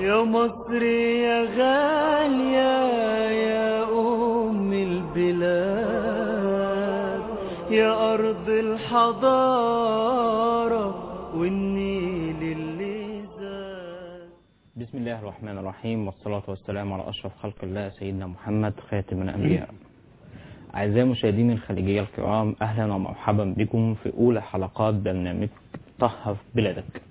يا مصر يا غالية يا أم البلاد يا أرض الحضارة والنيل اللي زاد بسم الله الرحمن الرحيم والصلاة والسلام على أشرف خلق الله سيدنا محمد خاتم الأنبياء أعزائي المشاهدين الخليجية الكرام أهلا ومرحبا بكم في أولى حلقات برنامج طهر بلادك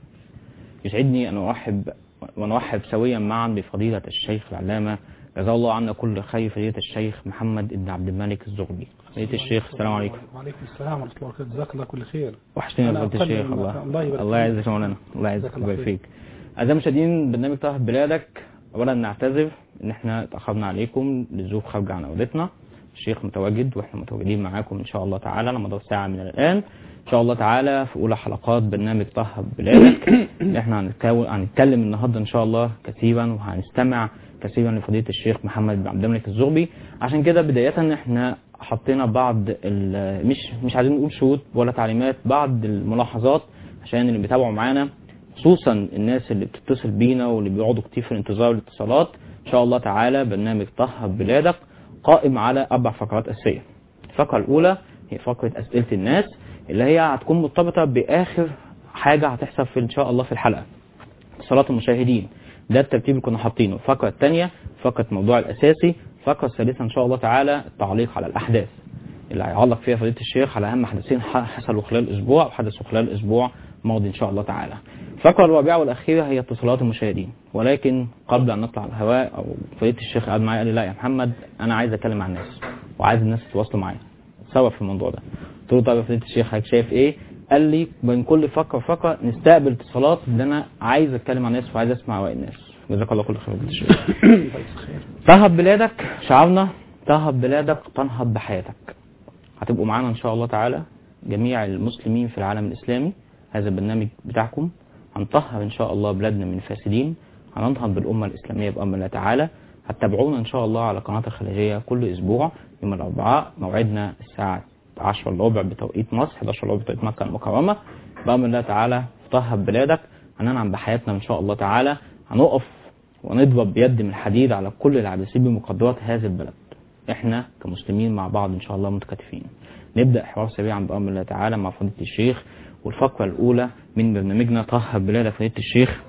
يسعدني أن أرحب ونرحب سويا معا بفضيلة الشيخ العلامة جزاه الله عنا كل خير فضيلة الشيخ محمد بن عبد الملك الزغبي فضيلة الشيخ السلام عليكم وعليكم السلام ورحمة الله وبركاته جزاك الله كل خير وحشتني يا أنا فضيلة الشيخ أقدم الله الله يبارك الله فيك. يعزك يا مولانا الله يعزك جزاك الله ويبارك خير. فيك أعزائي المشاهدين برنامج طه بلادك أولا نعتذر إن إحنا تأخرنا عليكم لظروف خارجة عن عودتنا الشيخ متواجد وإحنا متواجدين معاكم إن شاء الله تعالى على مدار ساعة من الآن إن شاء الله تعالى في أولى حلقات برنامج طه بلادك اللي إحنا هنتكو- هنتكلم النهاردة إن شاء الله كثيرا وهنستمع كثيرا لفضيلة الشيخ محمد بن عبد الملك الزغبي عشان كده بداية إحنا حطينا بعض ال- مش مش عايزين نقول شروط ولا تعليمات بعض الملاحظات عشان اللي بيتابعوا معانا خصوصا الناس اللي بتتصل بينا واللي بيقعدوا كتير في الانتظار الاتصالات ان شاء الله تعالى برنامج طهر بلادك قائم على اربع فقرات اساسيه الفقره الاولى هي فقره اسئله الناس اللي هي هتكون مرتبطه باخر حاجه هتحصل في ان شاء الله في الحلقه اتصالات المشاهدين ده الترتيب اللي كنا حاطينه الفقره الثانيه فقره الموضوع الاساسي الفقره الثالثه ان شاء الله تعالى التعليق على الاحداث اللي هيعلق فيها فضيله الشيخ على اهم حدثين ح- حصلوا خلال الاسبوع وحدثوا خلال الاسبوع الماضي ان شاء الله تعالى. الفقره الرابعه والاخيره هي اتصالات المشاهدين ولكن قبل ان نطلع على الهواء او فضيله الشيخ قعد معايا قال لي لا يا محمد انا عايز اتكلم مع الناس وعايز الناس يتواصلوا معايا سوا في الموضوع ده. قلت له طيب يا فضيله الشيخ حضرتك شايف ايه؟ قال لي بين كل فقره وفقره نستقبل اتصالات اللي انا عايز اتكلم مع الناس وعايز اسمع اراء الناس. جزاك الله كل خير يا فضيلة الشيخ. الله يجزاك خير تهب بلادك شعارنا تهب بلادك تنهض بحياتك هتبقوا معانا ان شاء الله تعالى جميع المسلمين في العالم الاسلامي هذا البرنامج بتاعكم هنطهر ان شاء الله بلادنا من الفاسدين هننهض بالامه الاسلاميه بامر الله تعالى هتتابعونا ان شاء الله على قناه الخليجيه كل اسبوع يوم الاربعاء موعدنا الساعه 10 الا ربع بتوقيت مصر 11 الا ربع بتوقيت مكه المكرمه بامر الله تعالى طهب بلادك هننعم بحياتنا ان شاء الله تعالى هنقف ونضرب بيد من حديد على كل العابثين بمقدرات هذا البلد احنا كمسلمين مع بعض ان شاء الله متكاتفين نبدا حوار سريعا بامر الله تعالى مع فضيله الشيخ والفقره الاولى من برنامجنا طه بلاد فضيله الشيخ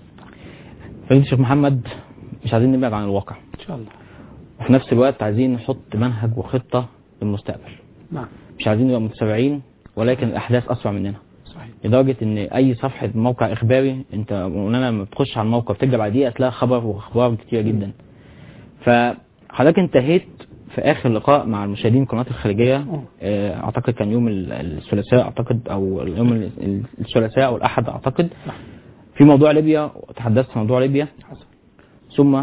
فضيله الشيخ محمد مش عايزين نبعد عن الواقع إن شاء الله وفي نفس الوقت عايزين نحط منهج وخطه للمستقبل نعم مش عايزين نبقى متسابعين ولكن الاحداث اسرع مننا صحيح لدرجه ان اي صفحه موقع اخباري انت مولانا لما بتخش على الموقع بتكتب على دقيقه تلاقي خبر واخبار كتيره جدا فحضرتك انتهيت في اخر لقاء مع المشاهدين قناه الخليجيه آه، اعتقد كان يوم ال- الثلاثاء اعتقد او يوم ال- ال- الثلاثاء او الاحد اعتقد في موضوع ليبيا تحدثت في موضوع ليبيا حسن ثم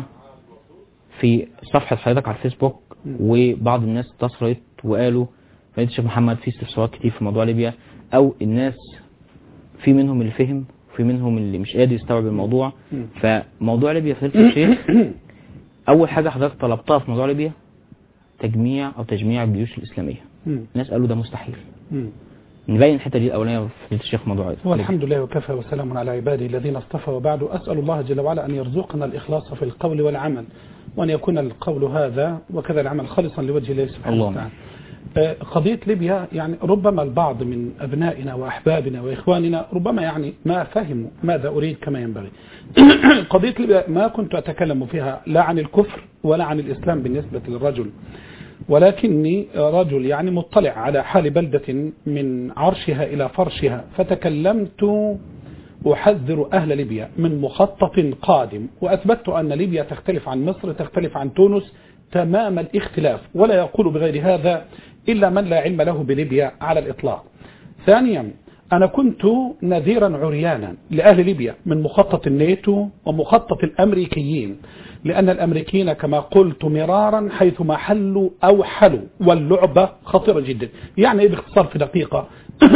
في صفحه حضرتك على الفيسبوك وبعض الناس اتصلت وقالوا فضيله الشيخ محمد في استفسارات كتير في موضوع ليبيا او الناس في منهم اللي فهم وفي منهم اللي مش قادر يستوعب الموضوع مم. فموضوع ليبيا فضيله الشيخ اول حاجه حضرتك طلبتها في موضوع ليبيا تجميع او تجميع الجيوش الاسلاميه مم. الناس قالوا ده مستحيل مم. نبين الحته دي الاولانيه في فضيله الشيخ موضوع هو ليبيا. الحمد لله وكفى وسلام على عباده الذين اصطفى وبعد أسأل الله جل وعلا أن يرزقنا الإخلاص في القول والعمل وأن يكون القول هذا وكذا العمل خالصا لوجه الله سبحانه اللهم. وتعالى آه، قضية ليبيا يعني ربما البعض من أبنائنا وأحبابنا وإخواننا ربما يعني ما فهموا ماذا أريد كما ينبغي قضية ليبيا ما كنت أتكلم فيها لا عن الكفر ولا عن الإسلام بالنسبة للرجل ولكني رجل يعني مطلع على حال بلدة من عرشها إلى فرشها فتكلمت أحذر أهل ليبيا من مخطط قادم وأثبتت أن ليبيا تختلف عن مصر تختلف عن تونس تمام الاختلاف ولا يقول بغير هذا إلا من لا علم له بليبيا على الإطلاق ثانيا أنا كنت نذيرا عريانا لأهل ليبيا من مخطط الناتو ومخطط الأمريكيين لأن الأمريكيين كما قلت مرارا حيثما حلوا أو حلوا واللعبة خطيرة جدا يعني إيه باختصار في دقيقة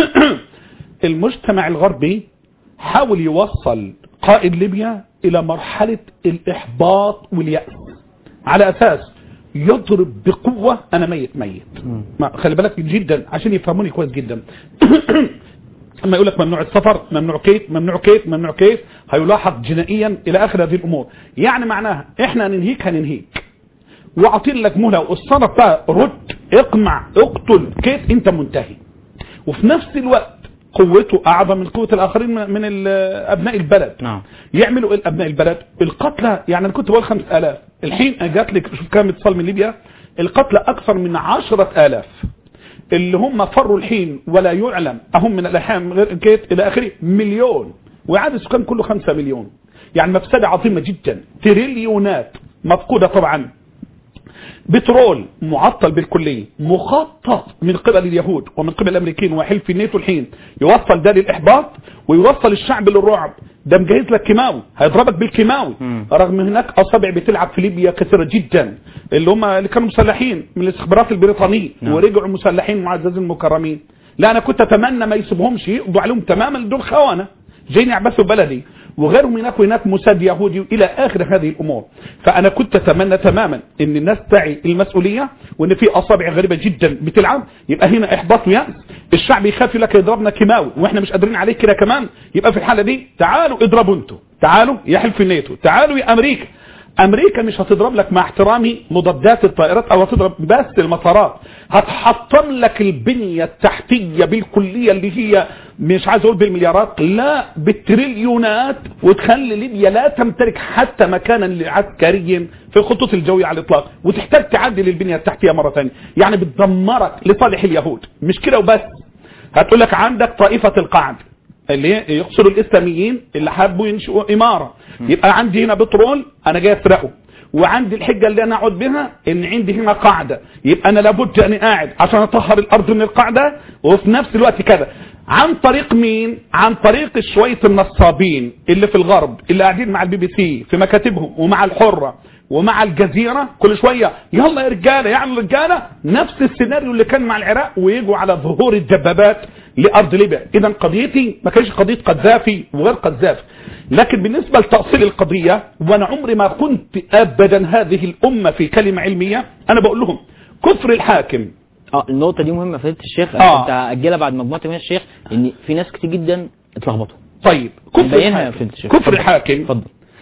المجتمع الغربي حاول يوصل قائد ليبيا إلى مرحلة الإحباط واليأس على أساس يضرب بقوة أنا ميت ميت ما خلي بالك جدا عشان يفهموني كويس جدا اما يقول لك ممنوع السفر ممنوع كيف ممنوع كيف ممنوع كيف هيلاحظ جنائيا الى اخر هذه الامور يعني معناها احنا ننهيك هننهيك واعطي لك مهله والصرف بقى رد اقمع اقتل كيف انت منتهي وفي نفس الوقت قوته اعظم من قوه الاخرين من من ال- ابناء البلد نعم يعملوا ايه ابناء البلد القتلى يعني انا كنت بقول 5000 الحين جات لك شوف كام اتصال من ليبيا القتلى اكثر من 10000 اللي هم فروا الحين ولا يعلم اهم من الاحيان غير كيت الى اخره مليون وعدد السكان كله 5 مليون يعني مفسده عظيمه جدا تريليونات مفقوده طبعا بترول معطل بالكلية مخطط من قبل اليهود ومن قبل الامريكان وحلف الناتو الحين يوصل ده للاحباط ويوصل الشعب للرعب ده مجهز لك كيماوي هيضربك بالكيماوي مم. رغم هناك اصابع بتلعب في ليبيا كثيره جدا اللي هم اللي كانوا مسلحين من الاستخبارات البريطانيه نعم. ورجعوا مسلحين معززين مكرمين لا انا كنت اتمنى ما يسيبهمش يقضوا عليهم تماما دول خونه جايين يعبثوا بلدي وغيرهم هناك وهناك موساد يهودي الى اخر هذه الامور فانا كنت اتمنى تماما ان الناس تعي المسؤوليه وان في اصابع غريبه جدا بتلعب يبقى هنا احباط ويأس الشعب يخاف يقول لك يضربنا كيماوي واحنا مش قادرين عليه كده كمان يبقى في الحاله دي تعالوا اضربوا انتوا تعالوا يا حلف الناتو تعالوا يا امريكا امريكا مش هتضرب لك مع احترامي مضادات الطائرات او هتضرب بس المطارات هتحطم لك البنية التحتية بالكلية اللي هي مش عايز اقول بالمليارات لا بالتريليونات وتخلي ليبيا لا تمتلك حتى مكانا عسكريا في الخطوط الجوية على الاطلاق وتحتاج تعدل البنية التحتية مرة ثانية يعني بتدمرك لصالح اليهود مش كده وبس هتقول لك عندك طائفة القعد اللي هي يقصدوا الاسلاميين اللي حابوا ينشئوا اماره يبقى عندي هنا بترول انا جاي اسرقه وعندي الحجه اللي انا اقعد بها ان عندي هنا قاعده يبقى انا لابد اني قاعد عشان اطهر الارض من القاعده وفي نفس الوقت كذا عن طريق مين عن طريق شويه النصابين اللي في الغرب اللي قاعدين مع البي بي سي في مكاتبهم ومع الحره ومع الجزيرة كل شوية يلا يا رجالة يعني رجالة نفس السيناريو اللي كان مع العراق ويجوا على ظهور الدبابات لأرض ليبيا إذا قضيتي ما كانش قضية قذافي وغير قذافي لكن بالنسبة لتأصيل القضية وأنا عمري ما كنت أبدا هذه الأمة في كلمة علمية أنا بقول لهم كفر الحاكم اه النقطة دي مهمة فضيلة الشيخ آه. انا كنت هأجلها بعد مجموعة من الشيخ ان في ناس كتير جدا اتلخبطوا طيب كفر بينها يا الحاكم فضيلة الشيخ كفر اتفضل. الحاكم اتفضل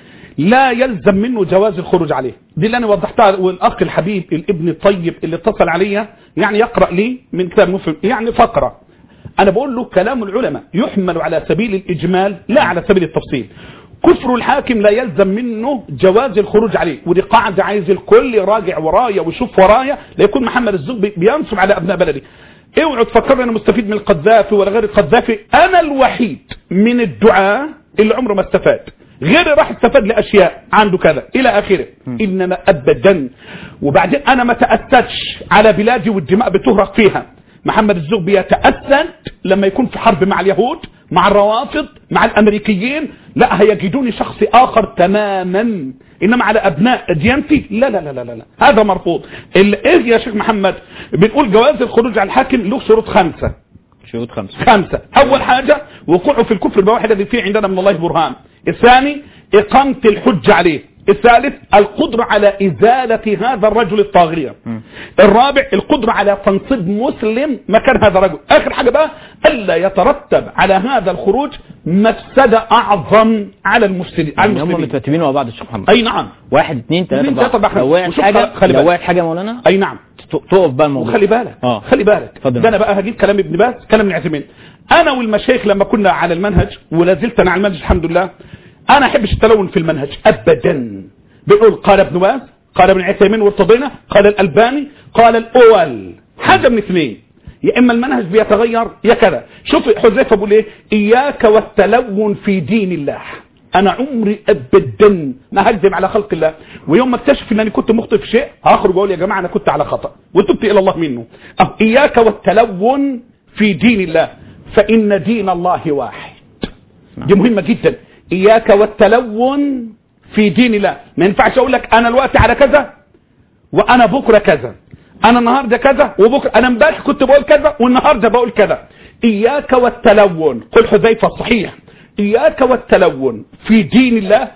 لا يلزم منه جواز الخروج عليه دي اللي انا وضحتها والاخ الحبيب الابن الطيب اللي اتصل عليا يعني يقرا لي من كتاب مفهم يعني فقره انا بقول له كلام العلماء يحمل على سبيل الاجمال لا على سبيل التفصيل كفر الحاكم لا يلزم منه جواز الخروج عليه ودي قاعده عايز الكل يراجع ورايا ويشوف ورايا لا يكون محمد الزبي بينصب على ابناء بلدي اوعوا تفكروا انا مستفيد من القذافي ولا غير القذافي انا الوحيد من الدعاة اللي عمره ما استفاد غيري راح استفاد لاشياء عنده كذا الى اخره انما ابدا وبعدين انا ما تاسدش على بلادي والدماء بتهرق فيها محمد الزغبي يتاسد لما يكون في حرب مع اليهود مع الروافض مع الامريكيين لا هيجدوني شخص اخر تماما انما على ابناء ديانتي لا لا لا لا لا, لا. هذا مرفوض ال- ايه يا شيخ محمد بنقول جواز الخروج على الحاكم له شروط خمسه شروط خمسة خمسة أول حاجة وقوعه في الكفر بواحد الذي فيه عندنا من الله برهان الثاني إقامة الحجة عليه الثالث القدرة على إزالة هذا الرجل الطاغية الرابع القدرة على تنصيب مسلم مكان هذا الرجل آخر حاجة بقى ألا يترتب على هذا الخروج مفسدة أعظم على المفسدين على يعني هم المسلمين مترتبين مع بعض الشيخ محمد أي نعم واحد اثنين ثلاثة اثنين، ثلاثة، أربعة أربعة، لو وقعت وشوف حاجة خلي لو بالك. وقعت حاجة يا مولانا أي نعم ت- تقف بقى الموضوع وخلي بالك اه خلي بالك اتفضل. ده انا بقى هجيب كلام ابن باز كلام ابن عثيمين انا والمشايخ لما كنا على المنهج ولا زلت انا على المنهج الحمد لله انا احبش التلون في المنهج ابدا بنقول قال ابن باز قال ابن عثيمين وارتضينا قال الالباني قال الاول حاجه من اثنين يا اما المنهج بيتغير يا كذا شوف حذيفه بيقول ايه اياك والتلون في دين الله انا عمري ابدا ما هكذب على خلق الله ويوم ما اكتشف انني كنت مخطئ في شيء هخرج واقول يا جماعه انا كنت على خطا وتبت الى الله منه أه اياك والتلون في دين الله فان دين الله واحد دي مهمه جدا اياك والتلون في دين الله ما ينفعش اقول لك انا الوقت على كذا وانا بكره كذا انا النهارده كذا وبكره انا امبارح كنت بقول كذا والنهارده بقول كذا اياك والتلون قل حذيفه الصحيح اياك والتلون في دين الله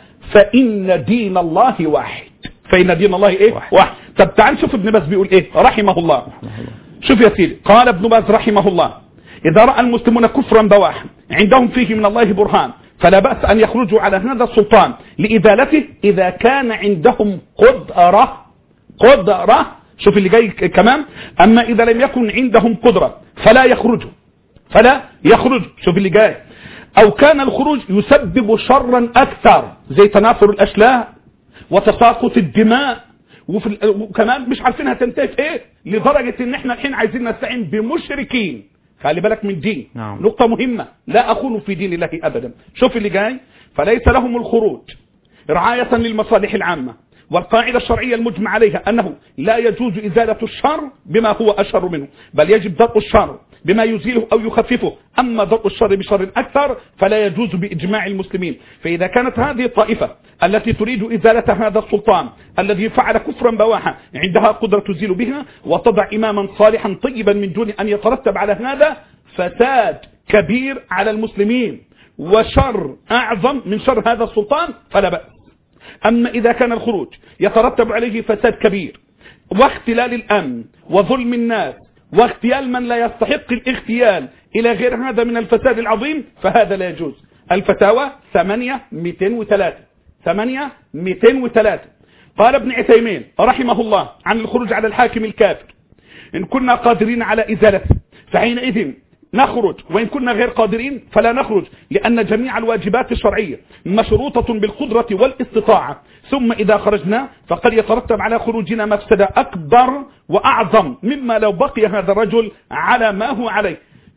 فان دين الله واحد فان دين الله ايه واحد. واحد طب تعال شوف ابن باز بيقول ايه رحمه الله شوف يا سيدي قال ابن باز رحمه الله إذا رأى المسلمون كفرا بواحا عندهم فيه من الله برهان فلا بأس أن يخرجوا على هذا السلطان لإزالته إذا كان عندهم قدرة قدرة شوف اللي جاي كمان أما إذا لم يكن عندهم قدرة فلا يخرجوا فلا يخرج شوف اللي جاي أو كان الخروج يسبب شرا أكثر زي تناثر الأشلاء وتساقط الدماء وفي ال- وكمان مش عارفين هتنتهي في ايه لدرجة ان احنا الحين عايزين نستعين بمشركين خلي بالك من دين نعم. نقطة مهمة لا أخون في دين الله أبدا شوف اللي جاي فليس لهم الخروج رعاية للمصالح العامة والقاعدة الشرعية المجمع عليها أنه لا يجوز إزالة الشر بما هو أشر منه بل يجب درء الشر بما يزيله أو يخففه أما درء الشر بشر أكثر فلا يجوز بإجماع المسلمين فإذا كانت هذه الطائفة التي تريد إزالة هذا السلطان الذي فعل كفرا بواحا عندها قدرة تزيل بها وتضع إماما صالحا طيبا من دون أن يترتب على هذا فساد كبير على المسلمين وشر أعظم من شر هذا السلطان فلا بأس أما إذا كان الخروج يترتب عليه فساد كبير واختلال الأمن وظلم الناس واغتيال من لا يستحق الاغتيال إلى غير هذا من الفساد العظيم فهذا لا يجوز الفتاوى 8 203 8 203 قال ابن عثيمين رحمه الله عن الخروج على الحاكم الكافر إن كنا قادرين على إزالته فحينئذ نخرج وإن كنا غير قادرين فلا نخرج لأن جميع الواجبات الشرعية مشروطة بالقدرة والاستطاعة ثم إذا خرجنا فقد يترتب على خروجنا مفسدة أكبر وأعظم مما لو بقي هذا الرجل على ما هو عليه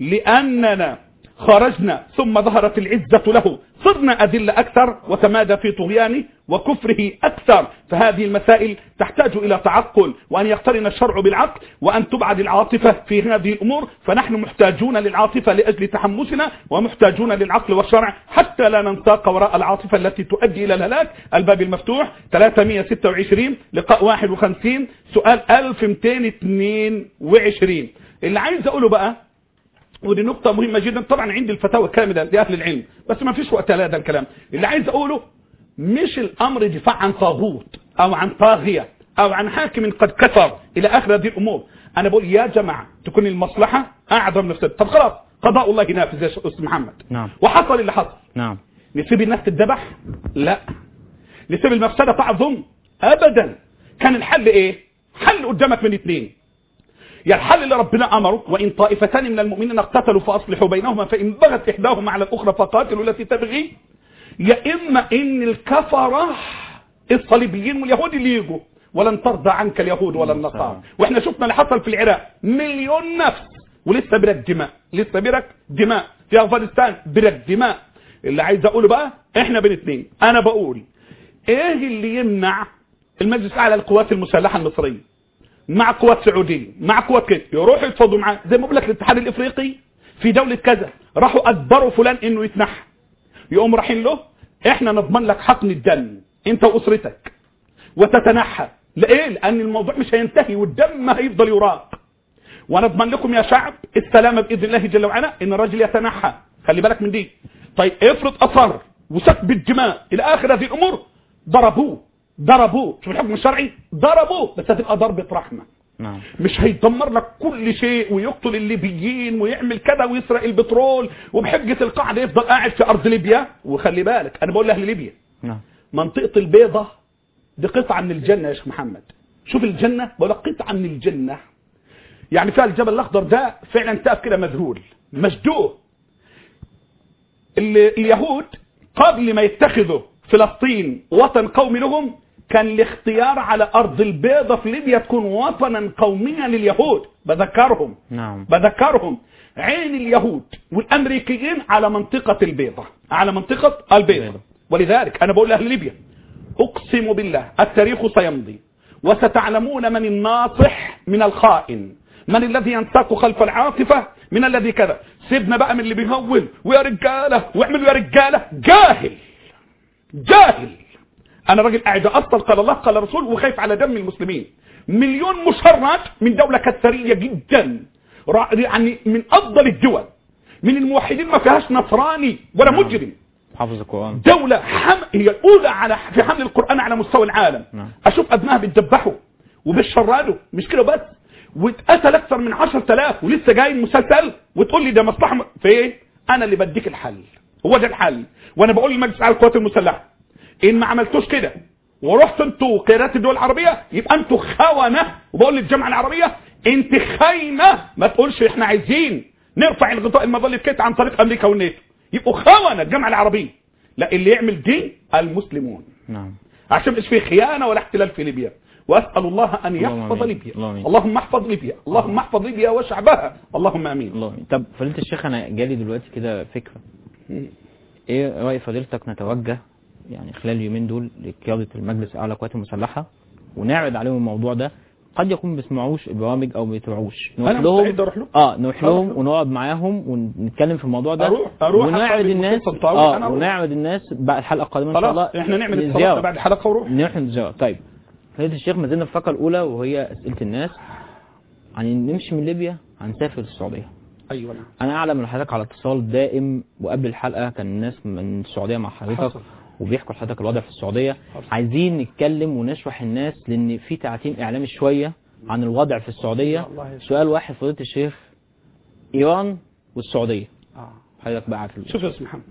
لأننا خرجنا ثم ظهرت العزة له صرنا أذلة أكثر وتمادى في طغيانه وكفره أكثر فهذه المسائل تحتاج إلى تعقل وأن يقترن الشرع بالعقل وأن تبعد العاطفة في هذه الأمور فنحن محتاجون للعاطفة لأجل تحمسنا ومحتاجون للعقل والشرع حتى لا ننساق وراء العاطفة التي تؤدي إلى الهلاك الباب المفتوح 326 لقاء 51 سؤال 1222 اللي عايز أقوله بقى ودي نقطة مهمة جدا طبعا عندي الفتاوى كاملة لأهل العلم بس ما فيش وقت لهذا الكلام اللي عايز أقوله مش الأمر دفاع عن طاغوت أو عن طاغية أو عن حاكم قد كفر إلى آخر هذه الأمور أنا بقول يا جماعة تكون المصلحة أعظم نفسها طب خلاص قضاء الله نافذ يا أستاذ محمد نعم. وحصل اللي حصل نعم نسيب الناس تتذبح لا نسيب المفسدة تعظم أبدا كان الحل إيه حل قدامك من اثنين يا الحل اللي ربنا أمره وإن طائفتان من المؤمنين اقتتلوا فأصلحوا بينهما فإن بغت إحداهما على الأخرى فقاتلوا التي تبغي يا إما إن الكفرة الصليبيين واليهود اللي يجوا ولن ترضى عنك اليهود ولا النصارى واحنا شفنا اللي حصل في العراق مليون نفس ولسه برك دماء لسه برك دماء في افغانستان برك دماء اللي عايز اقوله بقى احنا بين اتنين انا بقول ايه اللي يمنع المجلس الاعلى للقوات المسلحه المصريه مع قوات سعوديه مع قوات كده يروحوا يتفاوضوا معاه زي ما بقول لك الاتحاد الافريقي في دوله كذا راحوا اجبروا فلان انه يتنحى يقوم رايحين له احنا نضمن لك حقن الدم انت واسرتك وتتنحى ليه لان الموضوع مش هينتهي والدم هيفضل يراق ونضمن لكم يا شعب السلامه باذن الله جل وعلا ان الرجل يتنحى خلي بالك من دي طيب افرض اصر وسكب الدماء الى اخر هذه الامور ضربوه ضربوه شوف الحكم الشرعي ضربوه بس هتبقى ضربه رحمه نعم مش هيدمر لك كل شيء ويقتل الليبيين ويعمل كذا ويسرق البترول وبحجة القاعدة يفضل قاعد في أرض ليبيا وخلي بالك أنا بقول لأهل ليبيا نعم منطقة البيضة دي قطعة من الجنة يا شيخ محمد شوف الجنة بقول لك قطعة من الجنة يعني فيها الجبل الأخضر ده فعلا تقف كده مذهول مشدوه ال- اليهود قبل ما يتخذوا فلسطين وطن قومي لهم كان الاختيار على أرض البيضة في ليبيا تكون وطنا قوميا لليهود بذكرهم نعم بذكرهم عين اليهود والامريكيين على منطقة البيضة على منطقة البيضة البيضة. ولذلك انا بقول لاهل ليبيا اقسم بالله التاريخ سيمضي وستعلمون من الناصح من الخائن من الذي ينساق خلف العاطفة من الذي كذا سيبنا بقى من اللي بيهول ويا رجالة واعملوا يا رجالة جاهل جاهل انا راجل قاعد اصل قال الله قال رسول وخايف على دم المسلمين مليون مشرد من دولة كثرية جدا را- يعني من افضل الدول من الموحدين ما فيهاش نصراني ولا نعم. مجرم حافظ القرآن دولة حم... هي الأولى على في حمل القرآن على مستوى العالم نعم. أشوف أبنائها بيتذبحوا وبيشردوا مش كده بس واتقتل اكثر من 10000 ولسه جاي مسلسل وتقول لي ده مصلحه م- في ايه انا اللي بديك الحل هو ده الحل وانا بقول للمجلس على القوات المسلحه ان ما عملتوش كده ورحت انتوا قيادات الدول العربيه يبقى انتوا خونه وبقول للجامعه العربيه انت خاينه ما تقولش احنا عايزين نرفع الغطاء المظلي كيت عن طريق امريكا والناتو يبقوا خونه الجامعه العربيه لا اللي يعمل دي المسلمون نعم عشان مش في خيانه ولا احتلال في ليبيا واسال الله ان اللهم يحفظ آمين. ليبيا اللهم آمين. اللهم احفظ ليبيا اللهم احفظ ليبيا وشعبها اللهم امين الله يمين. طب فضيلة الشيخ انا جالي دلوقتي كده فكرة ايه رأي فضيلتك نتوجه يعني خلال اليومين دول لقيادة المجلس الاعلى للقوات المسلحة ونعرض عليهم الموضوع ده قد يكون ما بيسمعوش البرامج او ما بيتابعوش نروح أنا لهم مستعد أروح له. اه نروح أروح لهم له. ونقعد معاهم ونتكلم في الموضوع ده أروح- أروح ونعرض أصلي الناس بخطة طاووس، اه أنا أروح. ونعرض الناس بعد الحلقة القادمة ان شاء الله خلاص احنا نعمل للزيارة. الصلاه بعد الحلقه ونروح نروح نزار طيب فضيلة الشيخ ما زلنا في الفقرة الأولى وهي أسئلة الناس عن نمشي من ليبيا هنسافر السعودية ايوه نعم أنا أعلم من حضرتك على اتصال دائم وقبل الحلقة كان الناس من السعودية مع حضرتك حصل. وبيحكوا لحضرتك الوضع في السعودية حصل. عايزين نتكلم ونشرح الناس لأن في تعتيم إعلامي شوية عن الوضع في السعودية الله يسلمك. سؤال واحد فضيلة الشيخ إيران والسعودية آه. حضرتك بقى عارف شوف يا استاذ محمد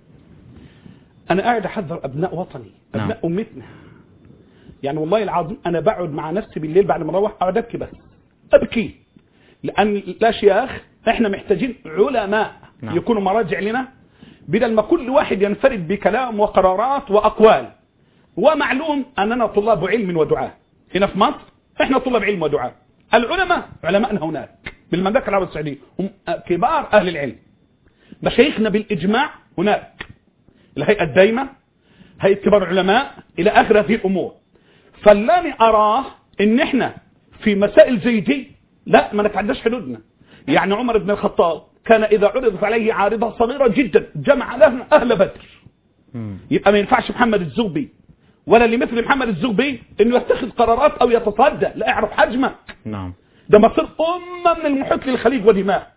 انا قاعد احذر ابناء وطني نعم. ابناء امتنا يعني والله العظيم انا بقعد مع نفسي بالليل بعد ما اروح اقعد ابكي بس ابكي لان لا شيخ احنا محتاجين علماء نعم. يكونوا مراجع لنا بدل ما كل واحد ينفرد بكلام وقرارات واقوال ومعلوم اننا طلاب علم ودعاء هنا في مصر احنا طلاب علم ودعاء العلماء علماءنا هناك بالمملكه العربيه السعوديه هم كبار اهل العلم مشايخنا بالاجماع هناك الهيئه الدايمه هيئه كبار العلماء الى اخر هذه الامور فاللاني اراه ان احنا في مسائل زي دي لا ما نتعداش حدودنا يعني عمر بن الخطاب كان اذا عرضت عليه عارضه صغيره جدا جمع لها اهل بدر مم. يبقى ما ينفعش محمد الزغبي ولا اللي مثل محمد الزغبي انه يتخذ قرارات او يتصدى لا اعرف حجمه نعم ده مصير أمة من المحيط للخليج ودماء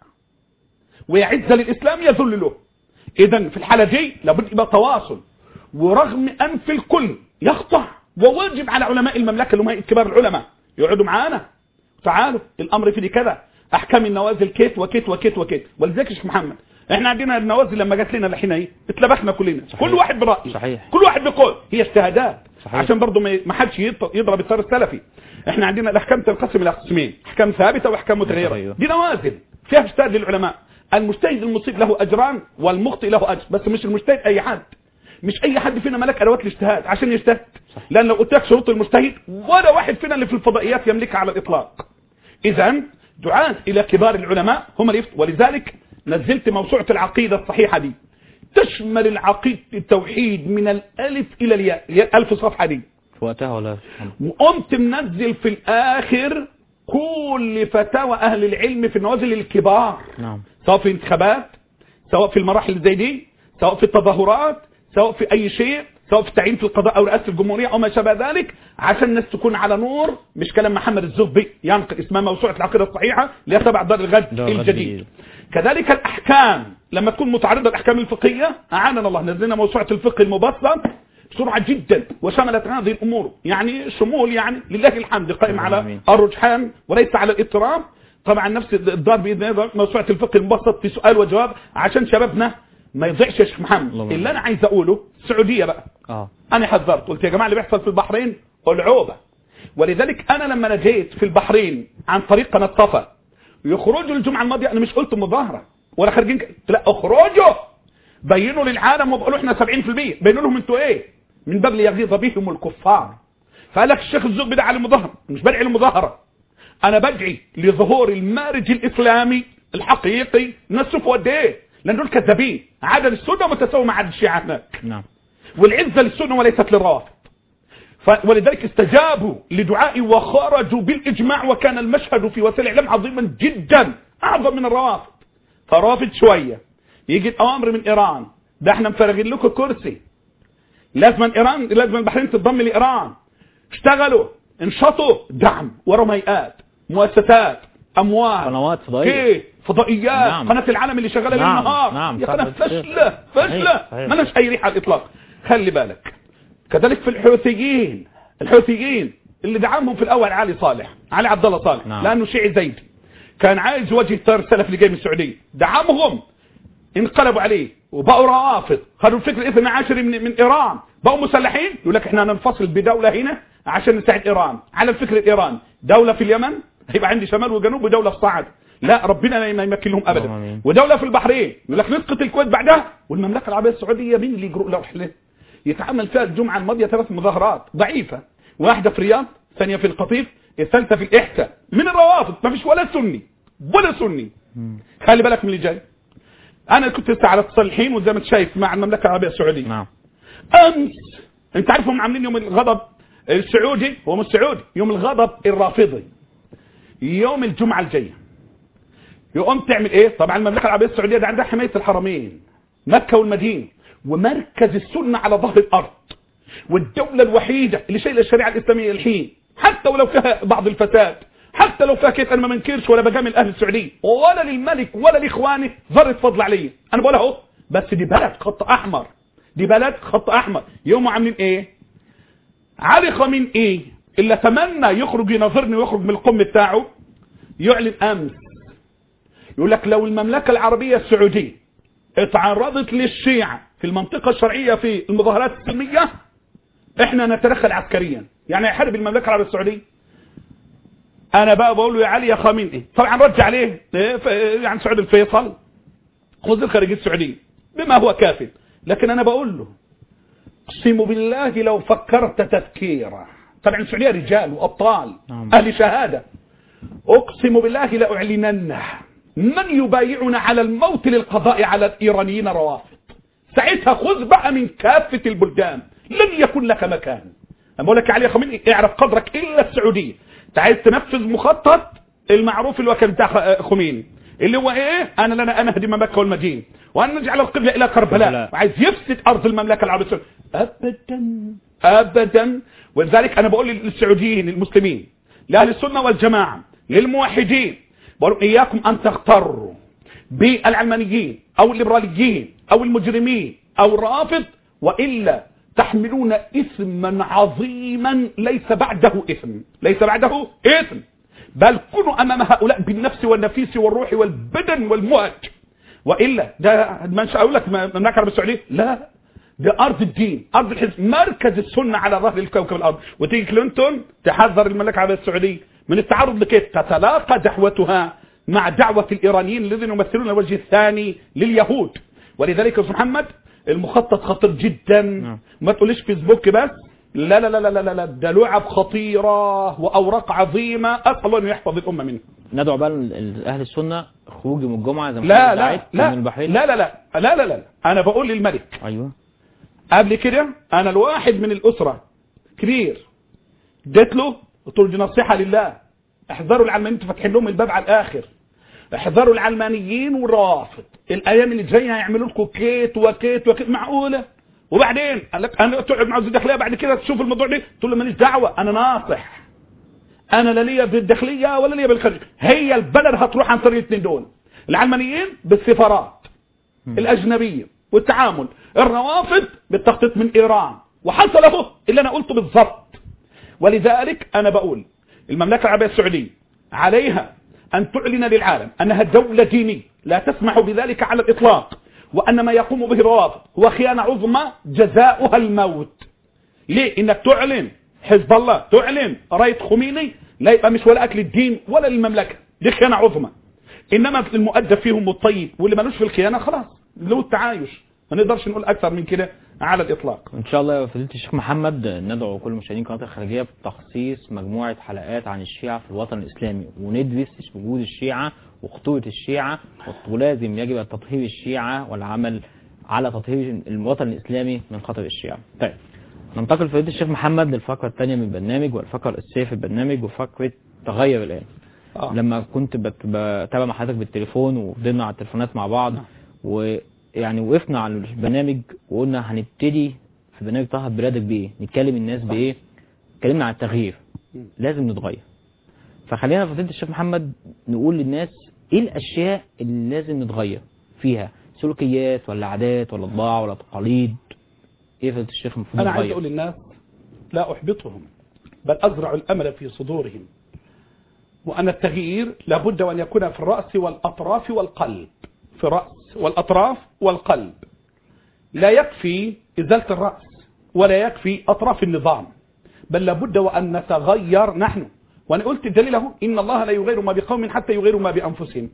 ويعز للإسلام يذل له إذا في الحالة دي لابد يبقى تواصل ورغم أنف الكل يخضع وواجب على علماء المملكة اللي هم هيئة كبار العلماء يقعدوا معانا تعالوا الأمر في دي كذا أحكام النوازل كيت وكيت وكيت وكيت ولذلك يا شيخ محمد احنا عندنا النوازل لما جات لنا الحين اهي اتلبخنا كلنا صحيح. كل واحد برأيه صحيح. كل واحد بقول هي اجتهادات صحيح. عشان برضه ما ما حدش يط- يضرب الثار السلفي احنا عندنا الاحكام تنقسم الى قسمين احكام ثابته واحكام متغيره متغيرة. دي نوازل فيها اجتهاد للعلماء المجتهد المصيب له اجران والمخطئ له اجر بس مش المجتهد اي حد مش اي حد فينا ملك ادوات الاجتهاد عشان يجتهد لان لو قلت لك شروط المجتهد ولا واحد فينا اللي في الفضائيات يملكها على الاطلاق اذا دعاة الى كبار العلماء هم اللي يفت... ولذلك نزلت موسوعة العقيدة الصحيحة دي تشمل العقيدة التوحيد من الالف الى الياء الياء الف صفحة دي في وقتها ولا وقمت منزل في الاخر كل فتاوى اهل العلم في النوازل الكبار نعم سواء في الانتخابات سواء في المراحل اللي زي دي سواء في التظاهرات سواء في اي شيء سواء في التعيين في القضاء او رئاسه الجمهوريه او ما شابه ذلك عشان الناس تكون على نور مش كلام محمد الزغبي ينقل اسمها موسوعه العقيده الصحيحه اللي هي تبع دار الغد دار الغد الجديد الجديد. كذلك الاحكام لما تكون متعرضه للاحكام الفقهيه اعاننا الله نزلنا موسوعه الفقه المبسط بسرعه جدا وشملت هذه الامور يعني شمول يعني لله الحمد قائم على آمين. الرجحان وليس على الاضطراب طبعا نفس الدار باذن الله موسوعه الفقه المبسط في سؤال وجواب عشان شبابنا ما يضيعش يا شيخ محمد اللهم اللي انا عايز اقوله السعوديه بقى اه انا حذرت قلت يا جماعه اللي بيحصل في البحرين العوبه ولذلك انا لما نجيت في البحرين عن طريق قناه صفا يخرجوا الجمعه الماضيه انا مش قلت مظاهره ولا خارجين ك- قلت لا اخرجوا بينوا للعالم وبقولوا احنا 70% بينوا لهم انتوا ايه من باب ليغيظ بهم الكفار فقال لك الشيخ الزغبي ده على مظاهره مش بدعي للمظاهره انا بدعي لظهور المارج الاسلامي الحقيقي الناس شوفوا قد ايه لان دول كذابين عدد السنه متساوي مع عدد الشيعه هناك نعم والعزة للسنة وليست للروافض ف- ولذلك استجابوا لدعائي وخرجوا بالإجماع وكان المشهد في وسائل الإعلام عظيما جدا أعظم من الروافض فرافض شوية يجي الأوامر من إيران ده احنا مفرغين لكم كرسي لازم إيران لازم البحرين تتضم لإيران اشتغلوا انشطوا دعم ورا هيئات مؤسسات أموال قنوات فضائية ايه فضائيات نعم. قناة العالم اللي شغالة نعم، ليل نهار نعم، يا قناة صح، فاشلة فاشلة صحيح، صحيح. ما لهاش اي ريحة على الاطلاق خلي بالك كذلك في الحوثيين الحوثيين اللي دعمهم في الاول علي صالح علي عبد الله صالح نعم. لانه شيعي زيدي كان عايز يوجه التيار السلفي اللي جاي من السعوديه دعمهم انقلبوا عليه وبقوا روافض خدوا الفكر الاثنى عشري من, من ايران بقوا مسلحين يقول لك احنا ننفصل بدوله هنا عشان نساعد ايران على الفكر الايراني دوله في اليمن هيبقى عندي شمال وجنوب ودوله في صعد لا ربنا ما يمكن لهم اللهم ابدا آمين. ودوله في البحرين يقول لك نسقط الكويت بعدها والمملكه العربيه السعوديه مين اللي يجرؤ له رحله يتعمل فيها الجمعه الماضيه ثلاث مظاهرات ضعيفه واحده في الرياض ثانيه في القطيف الثالثه في الاحساء من الروافض ما فيش ولا سني ولا سني خلي بالك من اللي جاي انا كنت لسه على اتصال الحين وزي ما انت شايف مع المملكه العربيه السعوديه نعم امس انت عارف هم عاملين يوم الغضب السعودي هو مش سعودي يوم الغضب الرافضي يوم الجمعه الجايه يقوم تعمل ايه طبعا المملكه العربيه السعوديه ده عندها حمايه الحرمين مكه والمدينه ومركز السنه على ظهر الارض والدوله الوحيده اللي شايله الشريعه الاسلاميه الحين حتى ولو فيها بعض الفساد حتى لو فيها كيف انا ما منكرش ولا بجامل اهل السعوديه ولا للملك ولا لاخوانه ذره فضل عليه انا بقولها اهو بس دي بلد خط احمر دي بلد خط احمر يوم عاملين ايه علي خامين ايه اللي تمنى يخرج يناظرني ويخرج من القم بتاعه يعلن امس يقول لك لو المملكه العربيه السعوديه اتعرضت للشيعه في المنطقه الشرعيه في المظاهرات السلميه احنا نتدخل عسكريا يعني يحارب المملكه العربيه السعوديه انا بقى بقول له يا علي يا خامين ايه طبعا رد عليه إيه ف- يعني سعود الفيصل وزير الخارجيه السعوديه بما هو كافٍ لكن انا بقول له اقسم بالله لو فكرت تفكيرا طبعا السعوديه رجال وابطال نعم. اهل شهاده اقسم بالله لاعلنن من يبايعنا على الموت للقضاء على الايرانيين روافض ساعتها خذ بقى من كافه البلدان لن يكن لك مكان انا بقول لك يا علي يا خميني اعرف قدرك الا السعوديه انت عايز تنفذ مخطط المعروف اللي هو كان بتاع خ- خميني اللي هو ايه انا لنا انا اهدم مكه والمدينه وان نجعل القبله الى كربلاء كربلاء. وعايز يفسد ارض المملكه العربيه السعوديه ابدا ابدا ولذلك انا بقول للسعوديين المسلمين لاهل السنه والجماعه للموحدين بقول لهم اياكم ان تغتروا بالعلمانيين او الليبراليين او المجرمين او الرافض والا تحملون اثما عظيما ليس بعده اثم ليس بعده اثم بل كونوا امام هؤلاء بالنفس والنفيس والروح والبدن والمؤج والا ده مش اقول لك المملكه العربيه السعوديه لا ده ارض الدين ارض الحزب مركز السنه على ظهر الكوكب الارض وتيجي كلينتون تحذر المملكه العربيه السعوديه من التعرض لكيف تتلاقى دعوتها مع دعوه الايرانيين الذين يمثلون الوجه الثاني لليهود ولذلك يا استاذ محمد المخطط خطير جدا نعم. ما تقوليش فيسبوك بس لا لا لا لا لا لا ده لعب خطيره واوراق عظيمه اسال الله انه يحفظ الامه منها ندعو بقى ل- ل- اهل السنه خروج من الجمعه زي ما لا حضرتك لا دعيت لا من البحرين لا لا لا لا لا لا انا بقول للملك ايوه قبل كده انا الواحد من الاسره كبير اديت له قلت له دي نصيحه لله احذروا العلمانيين انتوا فاتحين لهم الباب على الاخر احذروا العلمانيين والروافض الايام اللي جايه هيعملوا لكم كيت وكيت وكيت معقوله وبعدين قال لك انا تقعد مع وزير الداخليه بعد كده تشوف الموضوع ده تقول له ماليش دعوه انا ناصح انا لا ليا بالداخليه ولا ليا بالخارجيه هي البلد هتروح عن طريق الاثنين دول العلمانيين بالسفارات الأجنبية والتعامل الروافض بالتخطيط من إيران وحصل اهو اللي أنا قلته بالضبط ولذلك أنا بقول المملكة العربية السعودية عليها أن تعلن للعالم أنها دولة دينية لا تسمح بذلك على الإطلاق وأن ما يقوم به الروافض هو خيانة عظمى جزاؤها الموت ليه انك تعلن حزب الله تعلن راية خميني لا يبقى مش ولا اكل الدين ولا للمملكة دي خيانة عظمى انما المؤدب فيهم الطيب واللي ملوش في الخيانة خلاص له التعايش ما نقدرش نقول اكثر من كده على الاطلاق ان شاء الله يا فضيله الشيخ محمد ندعو كل مشاهدين قناه الخارجيه بتخصيص مجموعه حلقات عن الشيعه في الوطن الاسلامي وندرس وجود الشيعه وخطوره الشيعه ولازم يجب تطهير الشيعه والعمل على تطهير الوطن الاسلامي من خطر الشيعه. طيب ننتقل فضيله الشيخ محمد للفقره الثانيه من البرنامج والفقره الاساسيه في البرنامج وفقره تغير الان. آه. لما كنت بت- بتابع مع حضرتك بالتليفون وفضلنا على التليفونات مع بعض نعم. ويعني وقفنا على البرنامج وقلنا هنبتدي في برنامج طه بلادك بايه نتكلم الناس بايه اتكلمنا عن التغيير مم. لازم نتغير فخلينا فضيله الشيخ محمد نقول للناس ايه الاشياء اللي لازم نتغير فيها سلوكيات ولا عادات ولا طباع ولا تقاليد ايه فضيله الشيخ المفروض انا عايز نتغير اقول للناس لا احبطهم بل ازرع الامل في صدورهم وأن التغيير لابد وأن يكون في الرأس والأطراف والقلب في الرأس والأطراف والقلب لا يكفي إزالة الرأس ولا يكفي أطراف النظام بل لابد وأن نتغير نحن وأنا قلت الدليل اهو إن الله لا يغير ما بقوم حتى يغيروا ما بأنفسهم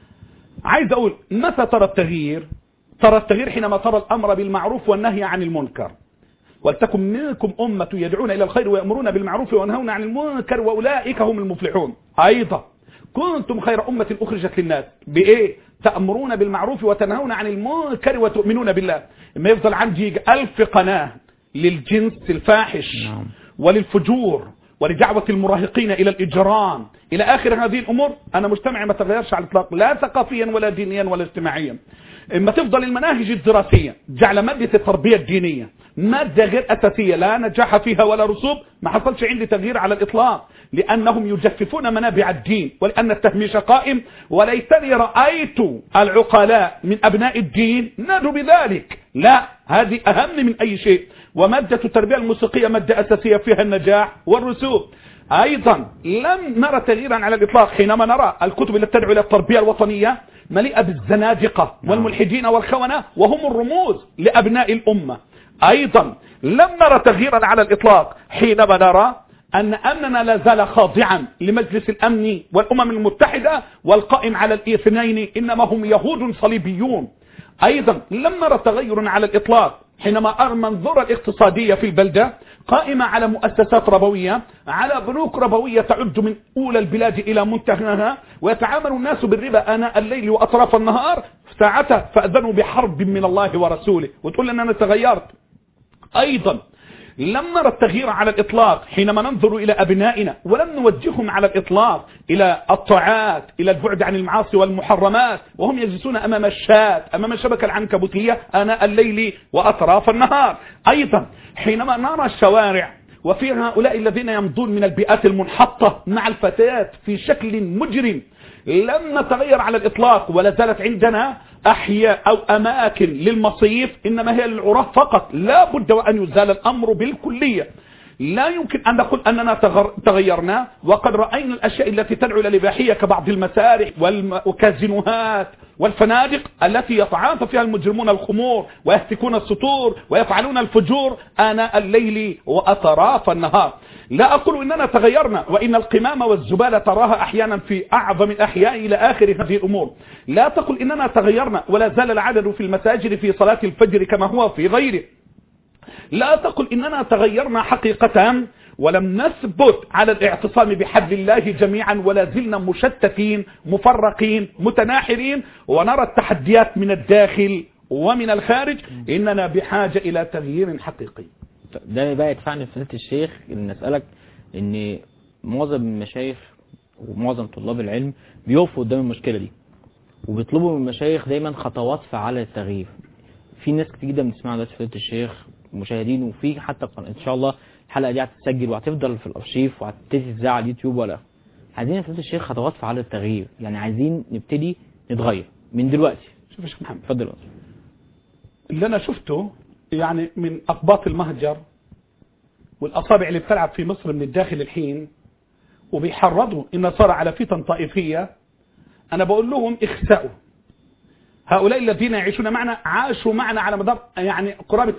عايز أقول متى ترى التغيير ترى التغيير حينما ترى الأمر بالمعروف والنهي عن المنكر ولتكن منكم أمة يدعون إلى الخير ويأمرون بالمعروف وينهون عن المنكر وأولئك هم المفلحون أيضا كنتم خير أمة أخرجت للناس بإيه تأمرون بالمعروف وتنهون عن المنكر وتؤمنون بالله ما يفضل عندي ألف قناة للجنس الفاحش نعم. وللفجور ولدعوة المراهقين إلى الإجرام إلى آخر هذه الأمور أنا مجتمع ما تغيرش على الإطلاق لا ثقافيا ولا دينيا ولا اجتماعيا إما تفضل المناهج الدراسية جعل مادة التربية الدينية مادة غير أساسية لا نجاح فيها ولا رسوب ما حصلش عندي تغيير على الإطلاق لأنهم يجففون منابع الدين ولأن التهميش قائم وليتني رأيت العقلاء من أبناء الدين نادوا بذلك لا هذه أهم من أي شيء ومادة التربية الموسيقية مادة أساسية فيها النجاح والرسوب أيضا لم نرى تغييرا على الإطلاق حينما نرى الكتب التي تدعو إلى التربية الوطنية مليئة بالزنادقة والملحدين والخونة وهم الرموز لأبناء الأمة أيضا لم نرى تغييرا على الإطلاق حينما نرى أن أمننا لا زال خاضعا لمجلس الأمن والأمم المتحدة والقائم على الاثنين إنما هم يهود صليبيون أيضا لم نرى تغير على الإطلاق حينما أرى المنظورة الاقتصادية في البلدة قائمة على مؤسسات ربوية على بنوك ربوية تعد من أولى البلاد إلى منتهاها ويتعامل الناس بالربا آناء الليل وأطراف النهار ساعتها فأذنوا بحرب من الله ورسوله وتقول لنا أنا تغيرت أيضا لم نرى التغيير على الإطلاق حينما ننظر إلى أبنائنا ولم نوجههم على الإطلاق إلى الطاعات إلى البعد عن المعاصي والمحرمات وهم يجلسون أمام الشات أمام الشبكة العنكبوتية آناء الليل وأطراف النهار أيضا حينما نرى الشوارع وفي هؤلاء الذين يمضون من البيئات المنحطة مع الفتيات في شكل مجرم لم نتغير على الإطلاق ولا زالت عندنا أحياء أو أماكن للمصيف إنما هي للعراة فقط لا بد وأن يزال الأمر بالكلية لا يمكن أن نقول أننا تغر- تغيرنا وقد رأينا الأشياء التي تدعو إلى الإباحية كبعض المسارح والم- والكازينوهات والفنادق التي يتعاطى فيها المجرمون الخمور ويهتكون السطور ويفعلون الفجور آناء الليل وأطراف النهار لا أقول إننا تغيرنا وإن القمامة والزبالة تراها أحيانا في أعظم الأحياء إلى آخر هذه الأمور لا تقل إننا تغيرنا ولا زال العدد في المساجد في صلاة الفجر كما هو في غيره لا تقل إننا تغيرنا حقيقة ولم نثبت على الاعتصام بحبل الله جميعا ولا زلنا مشتتين مفرقين متناحرين ونرى التحديات من الداخل ومن الخارج إننا بحاجة إلى تغيير حقيقي ده بقى يدفعني في فضيله الشيخ ان اسالك ان معظم المشايخ ومعظم طلاب العلم بيقفوا قدام المشكله دي وبيطلبوا من المشايخ دايما خطوات فعاله للتغيير في ناس كتير جدا بتسمع دلوقتي فضيله الشيخ مشاهدين وفي حتى قناة ان شاء الله الحلقه دي هتتسجل وهتفضل في الارشيف وهتبتدي تذاع على اليوتيوب ولا عايزين يا فضيله الشيخ خطوات فعاله للتغيير يعني عايزين نبتدي نتغير من دلوقتي شوف يا شيخ محمد اتفضل يا أستاذ. اللي أنا شفته يعني من أقباط المهجر والأصابع اللي بتلعب في مصر من الداخل الحين وبيحرضوا النصارى على فتن طائفية أنا بقول لهم اخسأوا هؤلاء الذين يعيشون معنا عاشوا معنا على مدار يعني قرابة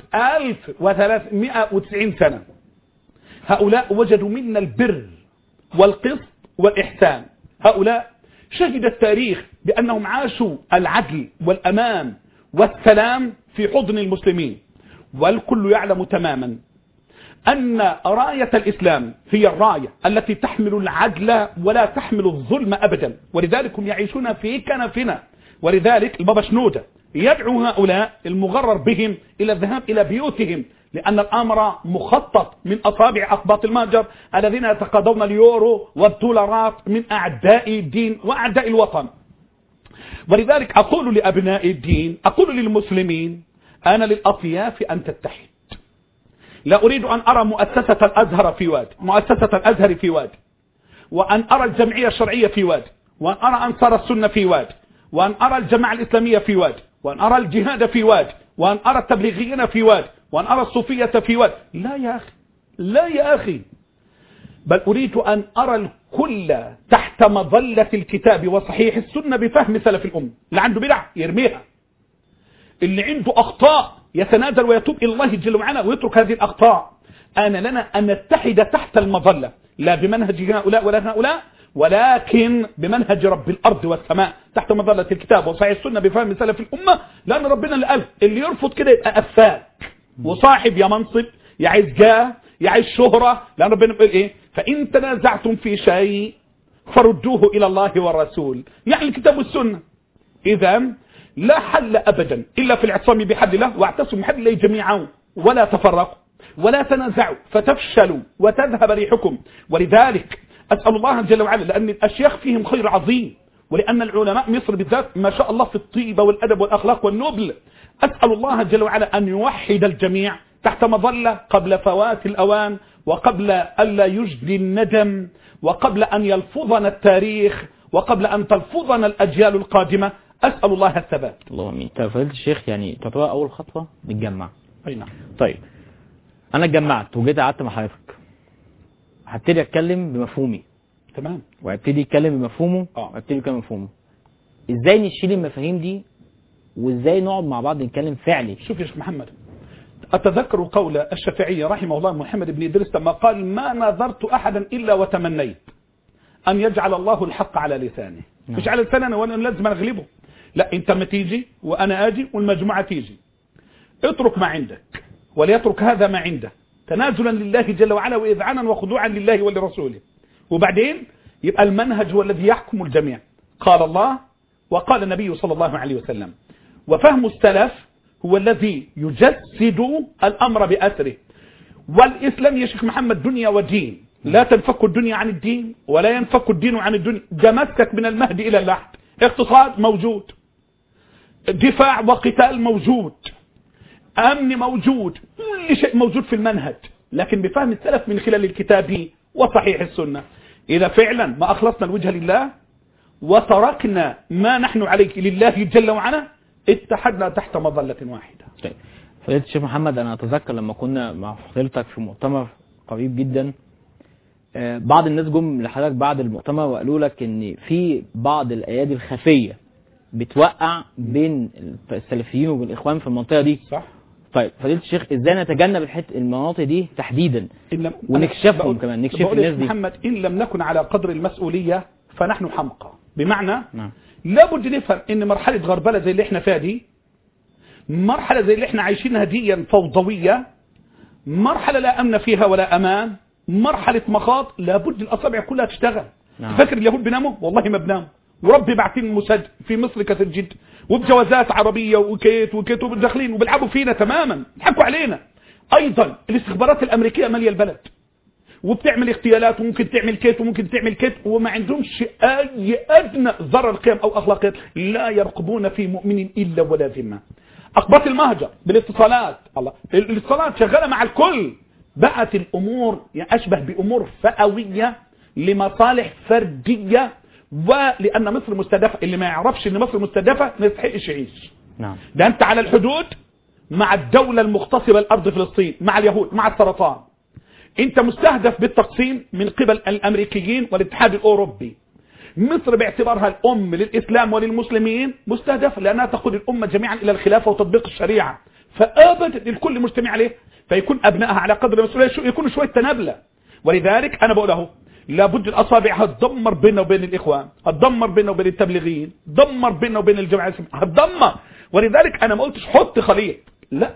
1390 سنة هؤلاء وجدوا منا البر والقسط والإحسان هؤلاء شهد التاريخ بأنهم عاشوا العدل والأمان والسلام في حضن المسلمين والكل يعلم تماما أن راية الإسلام هي الراية التي تحمل العدل ولا تحمل الظلم أبدا ولذلك هم يعيشون في كنفنا ولذلك البابا شنودة يدعو هؤلاء المغرر بهم إلى الذهاب إلى بيوتهم لأن الأمر مخطط من أصابع أقباط المهجر الذين يتقاضون اليورو والدولارات من أعداء الدين وأعداء الوطن ولذلك أقول لأبناء الدين أقول للمسلمين أنا للأطياف أن تتحد لا أريد أن أرى مؤسسة الأزهر في واد مؤسسة الأزهر في واد وأن أرى الجمعية الشرعية في واد وأن أرى أنصار السنة في واد وأن أرى الجماعة الإسلامية في واد وأن أرى الجهاد في واد وأن أرى التبليغيين في واد وأن أرى الصوفية في واد لا يا أخي لا يا أخي بل أريد أن أرى الكل تحت مظلة الكتاب وصحيح السنة بفهم سلف الأمة اللي عنده بدع يرميها اللي عنده أخطاء يتنازل ويتوب إلى الله جل وعلا ويترك هذه الأخطاء أنا لنا أن نتحد تحت المظلة لا بمنهج هؤلاء ولا هؤلاء ولكن بمنهج رب الأرض والسماء تحت مظلة الكتاب وصحيح السنة بفهم سلف الأمة لأن ربنا اللي قال اللي يرفض كده يبقى أفاك وصاحب يا منصب يا عايز جاه يا عايز شهرة لأن ربنا بيقول إيه فإن تنازعتم في شيء فردوه إلى الله والرسول يعني الكتاب والسنة إذا لا حل أبدا إلا في الاعتصام بحد الله واعتصموا بحد الله جميعا ولا تفرقوا ولا تنازعوا فتفشلوا وتذهب ريحكم ولذلك أسأل الله جل وعلا لأن الأشياخ فيهم خير عظيم ولأن العلماء مصر بالذات ما شاء الله في الطيبة والأدب والأخلاق والنبل أسأل الله جل وعلا أن يوحد الجميع تحت مظلة قبل فوات الأوان وقبل ألا يجدي الندم وقبل أن يلفظنا التاريخ وقبل أن تلفظنا الأجيال القادمة أسأل الله الثبات اللهم امين طيب فضيله الشيخ يعني تعتبر اول خطوه نتجمع أي نعم طيب انا اتجمعت وجيت قعدت مع حضرتك هبتدي اتكلم بمفهومي تمام وهبتدي اتكلم بمفهومه آه. وهبتدي اتكلم بمفهومه ازاي نشيل المفاهيم دي وازاي نقعد مع بعض نتكلم فعلي شوف يا شيخ محمد أتذكر قول الشافعي رحمه الله محمد بن إدريس لما قال ما نظرت أحدا إلا وتمنيت أن يجعل الله الحق على لسانه نعم. مش على لساني أنا وأنا لازم أغلبه لا أنت ما تيجي وأنا أجي والمجموعة تيجي اترك ما عندك وليترك هذا ما عنده تنازلا لله جل وعلا وإذعانا وخضوعا لله ولرسوله وبعدين يبقى المنهج هو الذي يحكم الجميع قال الله وقال النبي صلى الله عليه وسلم وفهم السلف هو الذي يجسد الأمر بأثره والإسلام يا شيخ محمد دنيا ودين لا تنفك الدنيا عن الدين ولا ينفك الدين عن الدنيا جمسك من المهد إلى اللحد اقتصاد موجود دفاع وقتال موجود أمن موجود كل شيء موجود في المنهج لكن بفهم السلف من خلال الكتاب وصحيح السنة إذا فعلا ما أخلصنا الوجه لله وتركنا ما نحن عليه لله جل وعلا اتحدنا تحت مظلة واحدة طيب فضيله الشيخ محمد انا اتذكر لما كنا مع فضيلتك في مؤتمر قريب جدا آه، بعض الناس جم لحضرتك بعد المؤتمر وقالوا لك ان في بعض الايادي الخفيه بتوقع بين السلفيين وبين الاخوان في المنطقه دي صح طيب فضيله الشيخ ازاي نتجنب الحت المناطق دي تحديدا إن لم ونكشفهم بقول- كمان، نكشف بقول يا الناس دي. محمد إن لم نكن على قدر المسؤولية فنحن حمقى بمعنى نعم لابد نفهم ان مرحلة غربلة زي اللي احنا فيها دي مرحلة زي اللي احنا عايشينها دي فوضوية مرحلة لا امن فيها ولا امان مرحلة مخاض لابد الاصابع كلها تشتغل نعم. فاكر اليهود بيناموا والله ما بناموا وربي باعتين مسج في مصر كثير جدا وبجوازات عربية وكيت وكيت وداخلين وبيلعبوا فينا تماما يضحكوا علينا ايضا الاستخبارات الامريكية مالية البلد وبتعمل اغتيالات وممكن تعمل كيت وممكن تعمل كيت وما عندهمش اي ادنى ذره قيم او اخلاقيات لا يرقبون في مؤمن الا ولا ذمه اقباط المهجر بالاتصالات الله الاتصالات شغاله مع الكل بقت الامور يعني اشبه بامور فئويه لمصالح فرديه ولان مصر مستهدفه اللي ما يعرفش ان مصر مستهدفه ما يستحقش يعيش نعم ده انت على الحدود مع الدولة المغتصبة الأرض فلسطين مع اليهود مع السرطان انت مستهدف بالتقسيم من قبل الأمريكيين والاتحاد الأوروبي مصر باعتبارها الأم للإسلام وللمسلمين مستهدفة لأنها تقود الأمة جميعا إلى الخلافة وتطبيق الشريعة فأبدا الكل مجتمع عليه فيكون أبنائها على قدر المسؤولية شو- يكونوا شوية تنابلة ولذلك أنا بقول اهو لابد الأصابع هتدمر بيننا وبين الإخوان هتدمر بيننا وبين التبليغيين دمر بيننا وبين الجماعة الإسلامية هتدمر ولذلك أنا ما قلتش حط خليط لا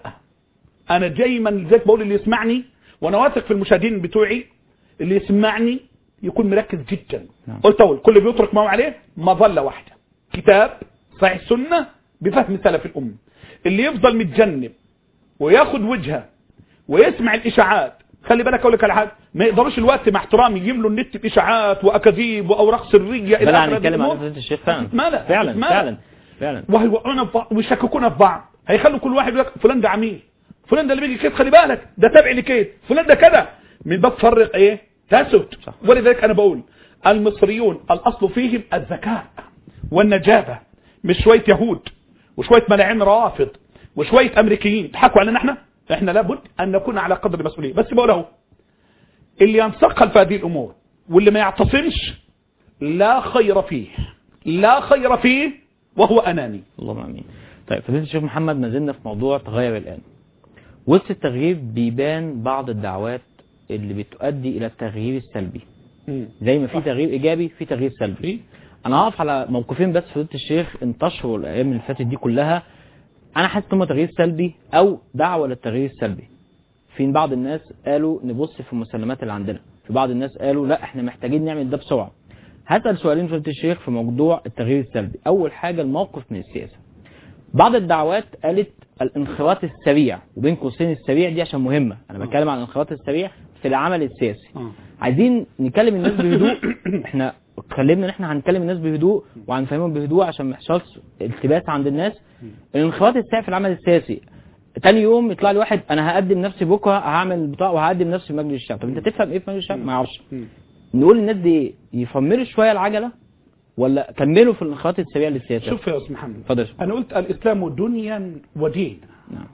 أنا دايما زيك بقول اللي يسمعني وأنا واثق في المشاهدين بتوعي اللي يسمعني يكون مركز جدا نعم. قلت أول كل بيترك ما هو عليه مظلة واحدة كتاب صحيح السنة بفهم سلف الأمة اللي يفضل متجنب وياخد وجهه ويسمع الاشاعات خلي بالك اقول لك على حاجه ما يقدروش الوقت مع احترامي يملوا النت باشاعات واكاذيب واوراق سريه الى بلا آخر هذه هنتكلم عن الأمور. فضيله الشيخ فعلا مالا فعلا مالا. فعلا فعلا وهيوقعونا في بعض ويشككونا في بعض هيخلوا كل واحد يقول لك فلان ده عميل فلان ده اللي بيجي كيف خلي بالك ده تابع لكيف فلان ده كده من باب فرق ايه تسد صح. ولذلك انا بقول المصريون الاصل فيهم الذكاء والنجابه مش شويه يهود وشويه ملاعين روافض وشويه امريكيين يضحكوا علينا احنا احنا لابد ان نكون على قدر المسؤوليه بس بقول اهو اللي ينسقل في هذه الأمور واللي ما يعتصمش لا خير فيه لا خير فيه وهو أناني اللهم امين طيب فضيله الشيخ محمد ما زلنا في موضوع تغير الان وسط التغيير بيبان بعض الدعوات اللي بتؤدي الى التغيير السلبي زي ما في صح. تغيير ايجابي في تغيير سلبي في انا هقف على موقفين بس فضيله الشيخ انتشروا الايام اللي فاتت دي كلها انا حاسس ان هم تغيير سلبي او دعوه للتغيير السلبي في بعض الناس قالوا نبص في المسلمات اللي عندنا في بعض الناس قالوا لا احنا محتاجين نعمل ده بسرعه هسال سؤالين فضيله الشيخ في موضوع التغيير السلبي اول حاجه الموقف من السياسه بعض الدعوات قالت الانخراط السريع وبين قوسين السريع دي عشان مهمه انا بتكلم عن الانخراط السريع في العمل السياسي آه. عايزين نكلم الناس بهدوء احنا اتكلمنا ان احنا هنكلم الناس بهدوء وهنفهمهم بهدوء عشان ما يحصلش التباس عند الناس الانخراط السريع في العمل السياسي تاني يوم يطلع لي واحد انا هقدم نفسي بكره هعمل بتاع وهقدم نفسي في مجلس الشعب طب انت تفهم ايه في مجلس الشعب ما يعرفش مم. نقول للناس دي ايه يفرملوا شويه العجله ولا كملوا في الانخراط السريع للسياسه شوف يا أستاذ محمد اتفضل يا شيخ. أنا قلت الإسلام دنيا ودين نعم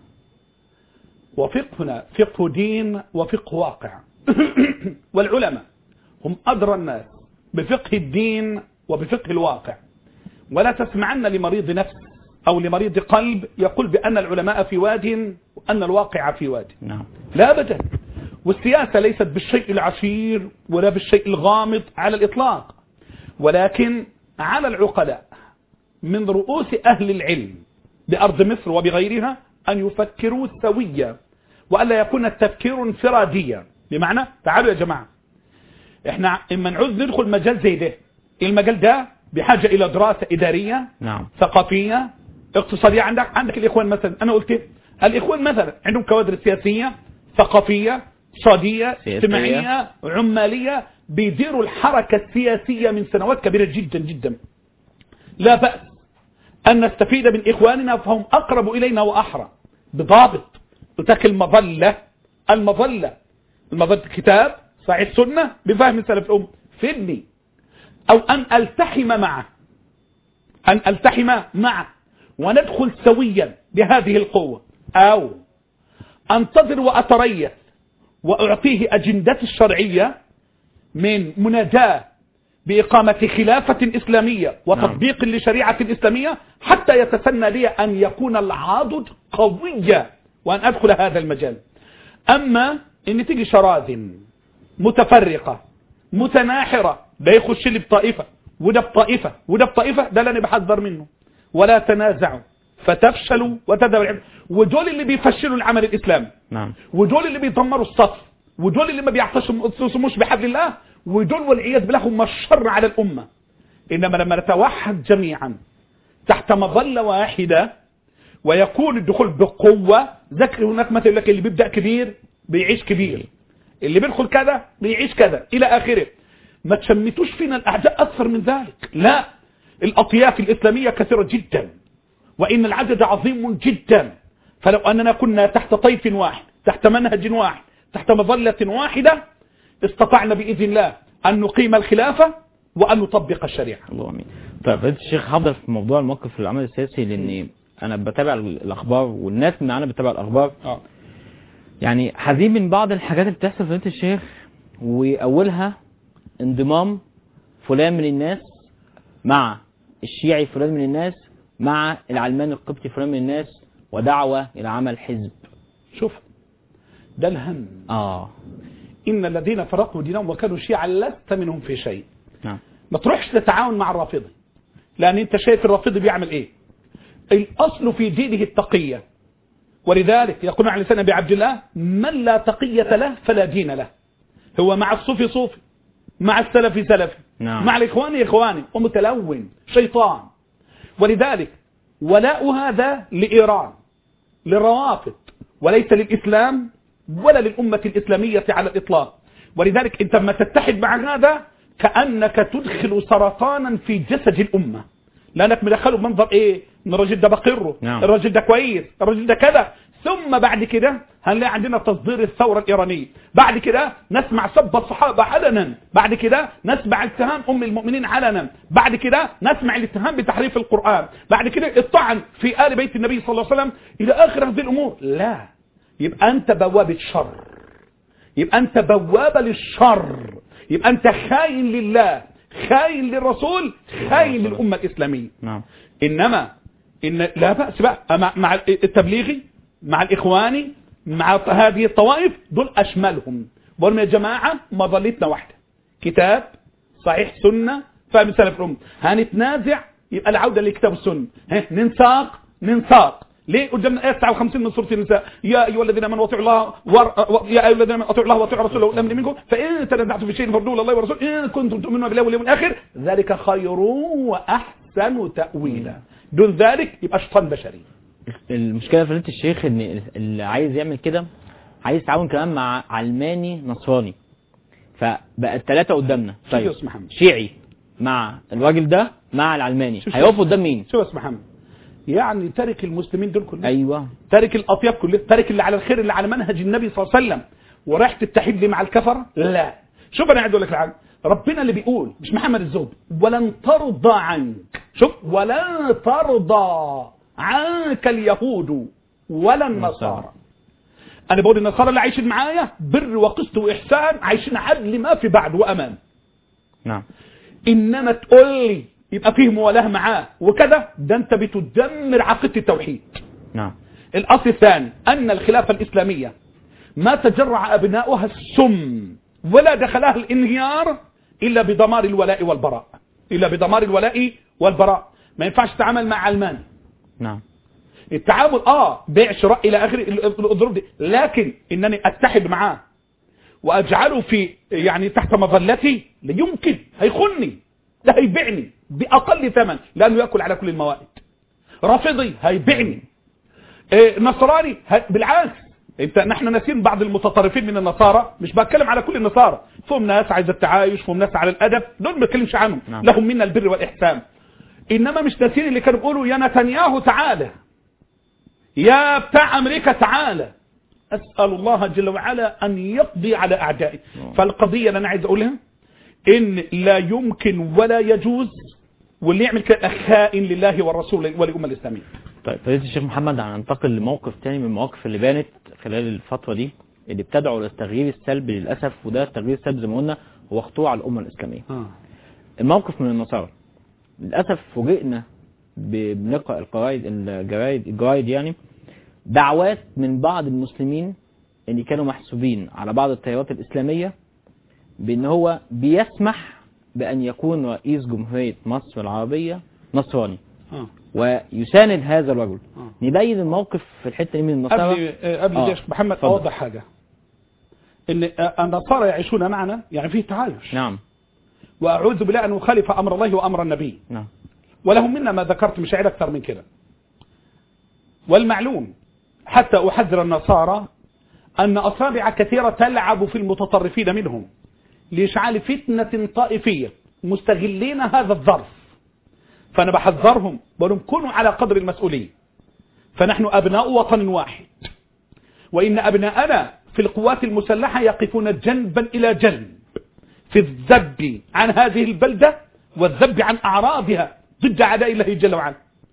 وفقهنا فقه دين وفقه واقع والعلماء هم أدرى الناس بفقه الدين وبفقه الواقع ولا تسمعن لمريض نفس أو لمريض قلب يقول بأن العلماء في واد وأن الواقع في واد نعم لا أبدا والسياسة ليست بالشيء العسير ولا بالشيء الغامض على الإطلاق ولكن على العقلاء من رؤوس أهل العلم بأرض مصر وبغيرها أن يفكروا سويا وألا يكون التفكير انفراديا بمعنى تعالوا يا جماعة احنا اما نعوز ندخل مجال زي ده المجال ده بحاجة إلى دراسة إدارية نعم ثقافية اقتصادية عندك عندك الإخوان مثلا أنا قلت إيه؟ الإخوان مثلا عندهم كوادر سياسية ثقافية اقتصادية سياسية. اجتماعية عمالية بيديروا الحركة السياسية من سنوات كبيرة جدا جدا لا بأس أن نستفيد من إخواننا فهم أقرب إلينا وأحرى بضابط وتك المظلة المظلة المظلة كتاب صحيح السنة بفهم سلف الأم فدني أو أن ألتحم معه أن ألتحم معه وندخل سويا بهذه القوة أو أنتظر وأتريث وأعطيه أجندتي الشرعية من مناجاة بإقامة خلافة إسلامية وتطبيق لشريعة إسلامية حتى يتسنى لي أن يكون العاضد قويا وأن أدخل هذا المجال أما إن تيجي شراذم متفرقة متناحرة ده يخش لي بطائفة وده بطائفة وده بطائفة ده اللي أنا بحذر منه ولا تنازعوا فتفشلوا وتذهب العلم ودول اللي بيفشلوا العمل الإسلامي نعم ودول اللي بيدمروا الصف ودول اللي ما بيعتصموش بحبل الله ودول والعياذ بالله هم الشر على الأمة إنما لما نتوحد جميعا تحت مظلة واحدة ويكون الدخول بقوة ذكر هناك مثل لك اللي بيبدأ كبير بيعيش كبير اللي بيدخل كذا بيعيش كذا إلى آخره ما تشمتوش فينا الأعداء أكثر من ذلك لا الأطياف الإسلامية كثيرة جدا وإن العدد عظيم جدا فلو أننا كنا تحت طيف واحد تحت منهج واحد تحت مظلة واحدة استطعنا بإذن الله أن نقيم الخلافة وأن نطبق الشريعة الله امين طيب فضيله الشيخ هفضل في موضوع الموقف في العمل السياسي لان انا بتابع الاخبار والناس معانا بتتابع الاخبار آه. يعني حزين من بعض الحاجات اللي بتحصل في فضيله الشيخ واولها انضمام فلان من الناس مع الشيعي فلان من الناس مع العلماني القبطي فلان من الناس ودعوة إلى عمل حزب شوف ده الهم آه إن الذين فرقوا دينهم وكانوا شيعا لست منهم في شيء نعم ما تروحش تتعاون مع الرافضي لأن أنت شايف الرافضي بيعمل إيه الأصل في دينه التقية ولذلك يقول على لسان أبي عبد الله من لا تقية له فلا دين له هو مع الصوفي صوفي مع السلفي سلفي نعم. مع الإخوان إخواني ومتلون شيطان ولذلك ولاء هذا لإيران للروافض وليس للإسلام ولا للأمة الإسلامية على الإطلاق ولذلك أنت لما تتحد مع هذا كأنك تدخل سرطانا في جسد الأمة لأنك مدخله بمنظر إيه إن الراجل ده بقره نعم. الراجل ده كويس الراجل ده كذا ثم بعد كده هنلاقي عندنا تصدير الثورة الإيرانية بعد كده نسمع سب الصحابة علنا بعد كده نسمع اتهام أم المؤمنين علنا بعد كده نسمع الاتهام بتحريف القرآن بعد كده الطعن في آل بيت النبي صلى الله عليه وسلم إلى آخر هذه الأمور لا يبقى أنت بوابة شر يبقى انت بوابة للشر يبقى انت خاين لله خاين للرسول خاين للأمة الإسلامية نعم إنما إن لا بأس بقى مع, مع التبليغي مع الإخواني مع هذه الطوائف دول أشملهم بقول يا جماعة مظلتنا واحدة كتاب صحيح سنة فهم سلف الأمة هنتنازع يبقى العودة لكتاب السنة ها، ننساق ننساق ليه قدامنا آية 59 من سورة النساء يا أيها الذين آمنوا أطيعوا الله ور... يا أيها الذين آمنوا أطيعوا الله وأطيعوا رسوله والأمر منكم فإن تنازعتم في شيء فردوه الله ورسوله إن كنتم تؤمنون بالله واليوم الآخر ذلك خير وأحسن تأويلا دون ذلك يبقى شيطان بشري المشكله في فضيله الشيخ ان اللي عايز يعمل كده عايز يتعاون كمان مع علماني نصراني فبقى الثلاثه قدامنا شوف يا طيب أستاذ محمد شيعي مع الراجل ده مع العلماني شوف- هيقفوا قدام مين شوف يا أستاذ محمد يعني تارك المسلمين دول كلهم ايوه تارك الأطياف كلها تارك اللي على الخير اللي على منهج النبي صلى الله عليه وسلم ورايح تتحد لي مع الكفرة لا شوف أنا قاعد أقول لك العالم ربنا اللي بيقول مش محمد الزهد ولن ترضى عنك شوف ولن ترضى عنك اليهود ولا النصارى أنا بقول النصارى اللي عايشين معايا بر وقسط وإحسان عايشين عدل ما في بعد وأمان نعم انما تقول لي يبقى فيه موالاه معاه وكذا ده انت بتدمر عقيده التوحيد نعم الاصل الثاني ان الخلافه الاسلاميه ما تجرع ابناؤها السم ولا دخلها الانهيار الا بدمار الولاء والبراء الا بدمار الولاء والبراء ما ينفعش تتعامل مع علمان نعم التعامل اه بيع شراء الى اخر ال- الظروف دي لكن انني اتحد معاه واجعله في يعني تحت مظلتي لا يمكن هيخني ده هيبيعني باقل ثمن لانه ياكل على كل الموائد رافضي هيبيعني إيه نصراني هي- بالعكس انت نحن ناسين بعض المتطرفين من النصارى مش بتكلم على كل النصارى فهم ناس عايزه التعايش فهم ناس على الادب دول ما بتكلمش عنهم نعم. لهم منا البر والاحسان انما مش ناسين اللي كانوا بيقولوا يا نتنياهو تعالى يا بتاع امريكا تعالى اسال الله جل وعلا ان يقضي على اعدائي فالقضيه اللي انا عايز اقولها ان لا يمكن ولا يجوز واللي يعمل كده خائن لله والرسول والامه الاسلاميه طيب فضيله الشيخ محمد هننتقل لموقف تاني من المواقف اللي بانت خلال الفتره دي اللي بتدعو للتغيير السلبي للاسف وده التغيير السلبي زي ما قلنا هو خطوع على الامه الاسلاميه الموقف من النصارى للأسف فوجئنا ب- بنقرأ القواعد الجرايد الجرايد يعني دعوات من بعض المسلمين اللي كانوا محسوبين على بعض التيارات الإسلامية بأن هو بيسمح بأن يكون رئيس جمهورية مصر العربية نصراني آه. ويساند هذا الرجل آه. نبين الموقف في الحتة دي من النصارى قبل آه، قبل آه. دي يا شيخ محمد اتفضل. اوضح حاجه ان آه، النصارى يعيشون معنا يعني فيه تعايش نعم واعوذ بالله ان اخالف امر الله وامر النبي نعم ولهم منا ما ذكرت مش عيد اكثر من كده والمعلوم حتى احذر النصارى ان اصابع كثيره تلعب في المتطرفين منهم لاشعال فتنه طائفيه مستغلين هذا الظرف فانا بحذرهم بقول لهم كونوا على قدر المسؤوليه فنحن ابناء وطن واحد وان ابناءنا في القوات المسلحه يقفون جنبا الى جنب في الذب عن هذه البلدة والذب عن أعراضها ضد أعداء الله جل وعلا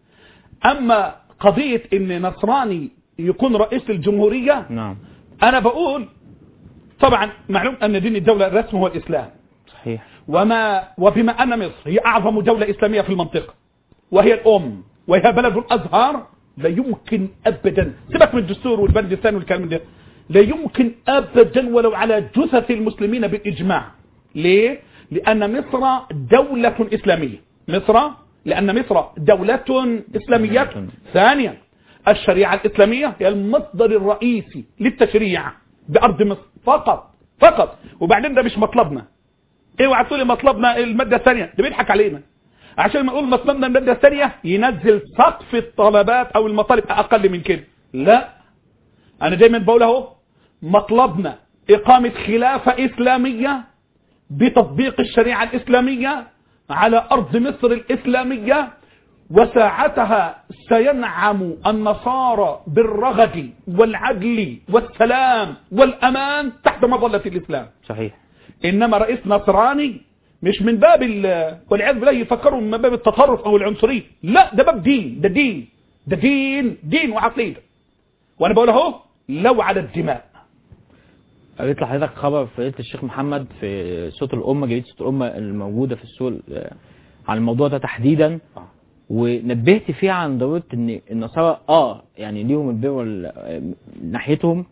أما قضية أن نصراني يكون رئيس الجمهورية نعم أنا بقول طبعا معلوم أن دين الدولة الرسمي هو الإسلام صحيح وما وبما أن مصر هي أعظم دولة إسلامية في المنطقة وهي الأم وهي بلد الأزهار لا يمكن أبدا سيبك من الدستور والبلد الثاني والكلام ده لا يمكن أبدا ولو على جثث المسلمين بالإجماع ليه؟ لأن مصر دولة إسلامية مصر لأن مصر دولة إسلامية ثانيا الشريعة الإسلامية هي المصدر الرئيسي للتشريع بأرض مصر فقط فقط وبعدين ده مش مطلبنا اوعى تقول لي مطلبنا المادة الثانية ده بيضحك علينا عشان ما نقول مطلبنا المادة الثانية ينزل سقف الطلبات او المطالب اقل من كده لا انا دايما بقول اهو مطلبنا اقامة خلافة اسلامية بتطبيق الشريعة الاسلامية على ارض مصر الاسلامية وساعتها سينعم النصارى بالرغد والعدل والسلام والامان تحت مظلة الاسلام صحيح انما رئيس نصراني مش من باب ال- والعياذ بالله يفكروا من باب التطرف او العنصريه لا ده باب دين ده دين ده دين دين وعقيده وانا بقول اهو لو على الدماء قريت لحضرتك خبر في ليله الشيخ محمد في صوت الامه جريده صوت الامه الموجوده في السوق آه، عن الموضوع ده تحديدا آه. ونبهت فيها عن ضروره ان النصارى اه يعني ليهم البر وال- آه، ناحيتهم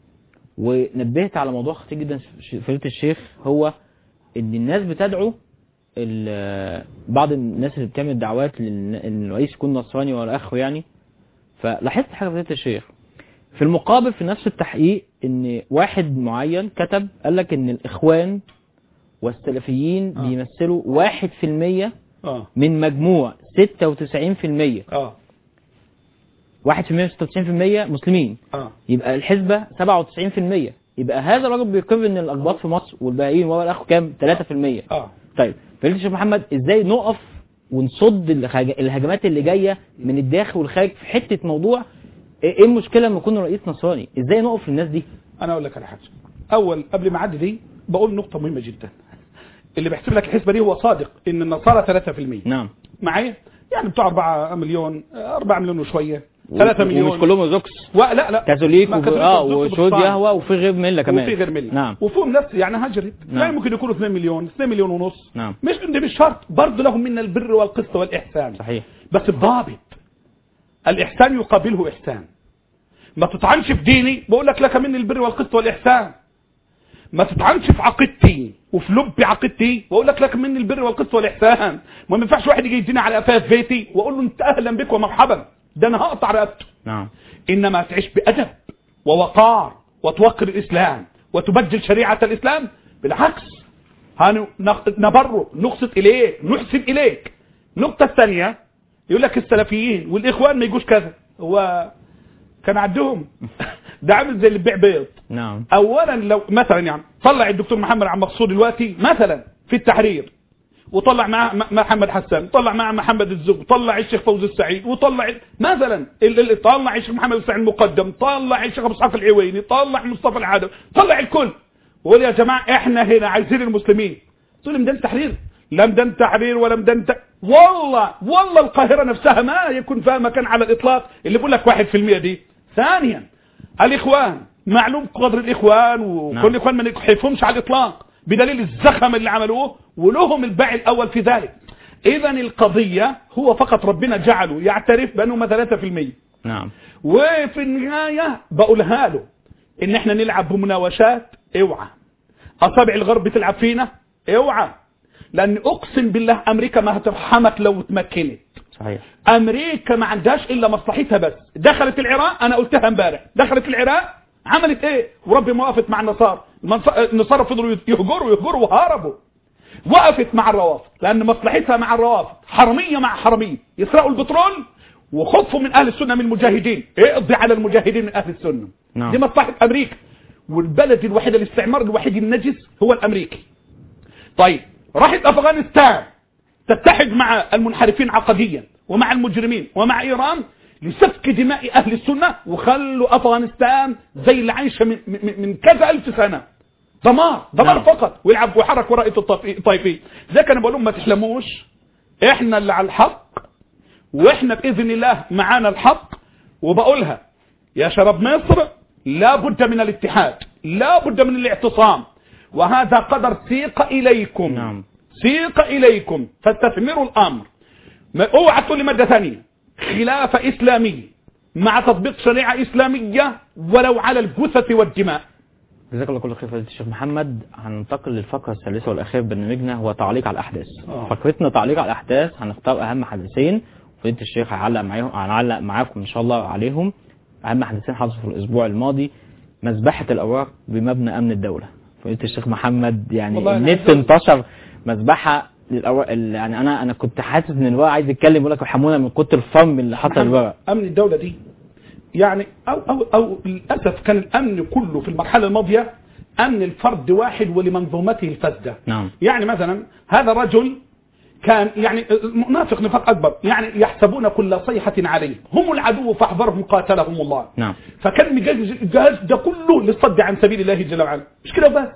ونبهت على موضوع خطير جدا في ليله الشيخ هو ان الناس بتدعو ال- بعض الناس اللي بتعمل دعوات لان إن الرئيس يكون نصراني ولا اخره يعني فلاحظت حاجه في ليله الشيخ في المقابل في نفس التحقيق ان واحد معين كتب قال لك ان الاخوان والسلفيين آه. بيمثلوا واحد في المية اه من مجموع ستة وتسعين في المية اه واحد في المية ستة وتسعين في المية مسلمين اه يبقى الحسبة سبعة وتسعين في المية يبقى هذا الراجل بيقر ان الاقباط في مصر والباقيين وهو الاخ كام تلاتة في المية اه طيب فضيلة الشيخ محمد ازاي نقف ونصد الهج- الهجمات اللي جايه من الداخل والخارج في حته موضوع ايه إيه المشكله لما يكون الرئيس نصراني ازاي نقف للناس دي انا اقول لك على حاجه اول قبل ما اعدي دي بقول نقطه مهمه جدا اللي بيحسب لك الحسبه دي هو صادق ان النصارى 3% نعم معايا يعني بتوع 4 مليون 4 مليون وشويه 3 مليون ومش كلهم ارثوذكس لا لا كاثوليك ما وب... كاثوليك اه وأرثوذكس وشهود وبروتستانت. يهوى وفي غير مله كمان وفي غير ملة نعم وفيهم ناس يعني هجرت نعم. لا ممكن يكونوا 2 مليون 2 مليون ونص نعم مش ده مش شرط برضه لهم منا البر والقسط والاحسان صحيح بس بضابط الإحسان يقابله إحسان ما تطعنش في ديني بقول لك لك مني البر والقسط والإحسان ما تطعنش في عقيدتي وفي لب عقيدتي واقول لك لك مني البر والقسط والإحسان ما ينفعش واحد يجي يديني على قفاه في بيتي واقول له انت اهلا بك ومرحبا ده انا هقطع رقبته نعم انما تعيش بادب ووقار وتوقر الاسلام وتبجل شريعه الاسلام بالعكس هن- نخ- نبره نقسط اليه نحسن اليك النقطه الثانيه يقول لك السلفيين والاخوان ما يجوش كذا هو كان عندهم ده عامل زي اللي بيبيع بيض نعم اولا لو مثلا يعني طلع الدكتور محمد عبد المقصود دلوقتي مثلا في التحرير وطلع معاه م- محمد حسان طلع معاه محمد الزغ طلع الشيخ فوزي السعيد وطلع مثلا ال- ال- طلع الشيخ محمد السعيد المقدم طلع الشيخ ابو اسحاق العويني طلع مصطفى العادل طلع الكل وقول يا جماعه احنا هنا عايزين المسلمين تقول لي ميدان تحرير لا ميدان تحرير ولا ميدان ت... والله والله القاهره نفسها ما يكون فيها مكان على الاطلاق اللي بيقول لك 1% دي ثانيا الاخوان معلوم قدر الاخوان وكل نعم. الاخوان ما نحيفهمش على الاطلاق بدليل الزخم اللي عملوه ولهم الباع الاول في ذلك اذا القضيه هو فقط ربنا جعله يعترف بانهم 3% نعم وفي النهايه بقولها له ان احنا نلعب بمناوشات اوعى اصابع الغرب تلعب فينا اوعى لان اقسم بالله امريكا ما هترحمك لو تمكنت صحيح امريكا ما عندهاش الا مصلحتها بس دخلت العراق انا قلتها امبارح دخلت العراق عملت ايه وربي ما وقفت مع النصارى المنص- النصارى فضلوا يهجروا يهجروا وهربوا وقفت مع الروافض لان مصلحتها مع الروافض حرميه مع حرميه يسرقوا البترول وخطفوا من اهل السنه من المجاهدين اقضي على المجاهدين من اهل السنه نعم. دي مصلحه امريكا والبلد الوحيده الاستعمار الوحيد النجس هو الامريكي طيب راحت افغانستان تتحد مع المنحرفين عقديا ومع المجرمين ومع ايران لسفك دماء اهل السنه وخلوا افغانستان زي اللي عايشه من, من, من كذا الف سنه دمار دمار نعم. فقط ويلعب ويحرك ورقه الطائفي- الطائفيه زي كان بقول لهم ما تحلموش احنا اللي على الحق واحنا باذن الله معانا الحق وبقولها يا شباب مصر لا بد من الاتحاد لا بد من الاعتصام وهذا قدر سيق اليكم نعم. سيق اليكم فاستثمروا الامر ما اوعى تقول لي ماده ثانيه خلافه اسلاميه مع تطبيق شريعه اسلاميه ولو على الجثث والدماء جزاك الله كل خير فضيلة الشيخ محمد هننتقل للفقرة الثالثة والأخيرة في برنامجنا هو تعليق على الأحداث آه. فقرتنا تعليق على الأحداث هنختار أهم حدثين فضيلة الشيخ هيعلق معاهم هنعلق معاكم إن شاء الله عليهم أهم حدثين حصلوا في الأسبوع الماضي مذبحة الأوراق بمبنى أمن الدولة فضيلة الشيخ محمد يعني والله أنا النت عايز أقول- انتشر مذبحة للأوراق ال- يعني أنا أنا كنت حاسس إن الورق عايز يتكلم يقول لك ارحمونا من كتر الفم اللي حصل الورق امن الدوله دي يعني او او او للاسف كان الامن كله في المرحله الماضيه امن الفرد واحد ولمنظومته الفاسده نعم يعني مثلا هذا رجل كان يعني منافق نفاق اكبر يعني يحسبون كل صيحه عليه هم العدو فاحذرهم قاتلهم الله نعم فكان مجهز الجهاز ده كله للصد عن سبيل الله جل وعلا مش كده بس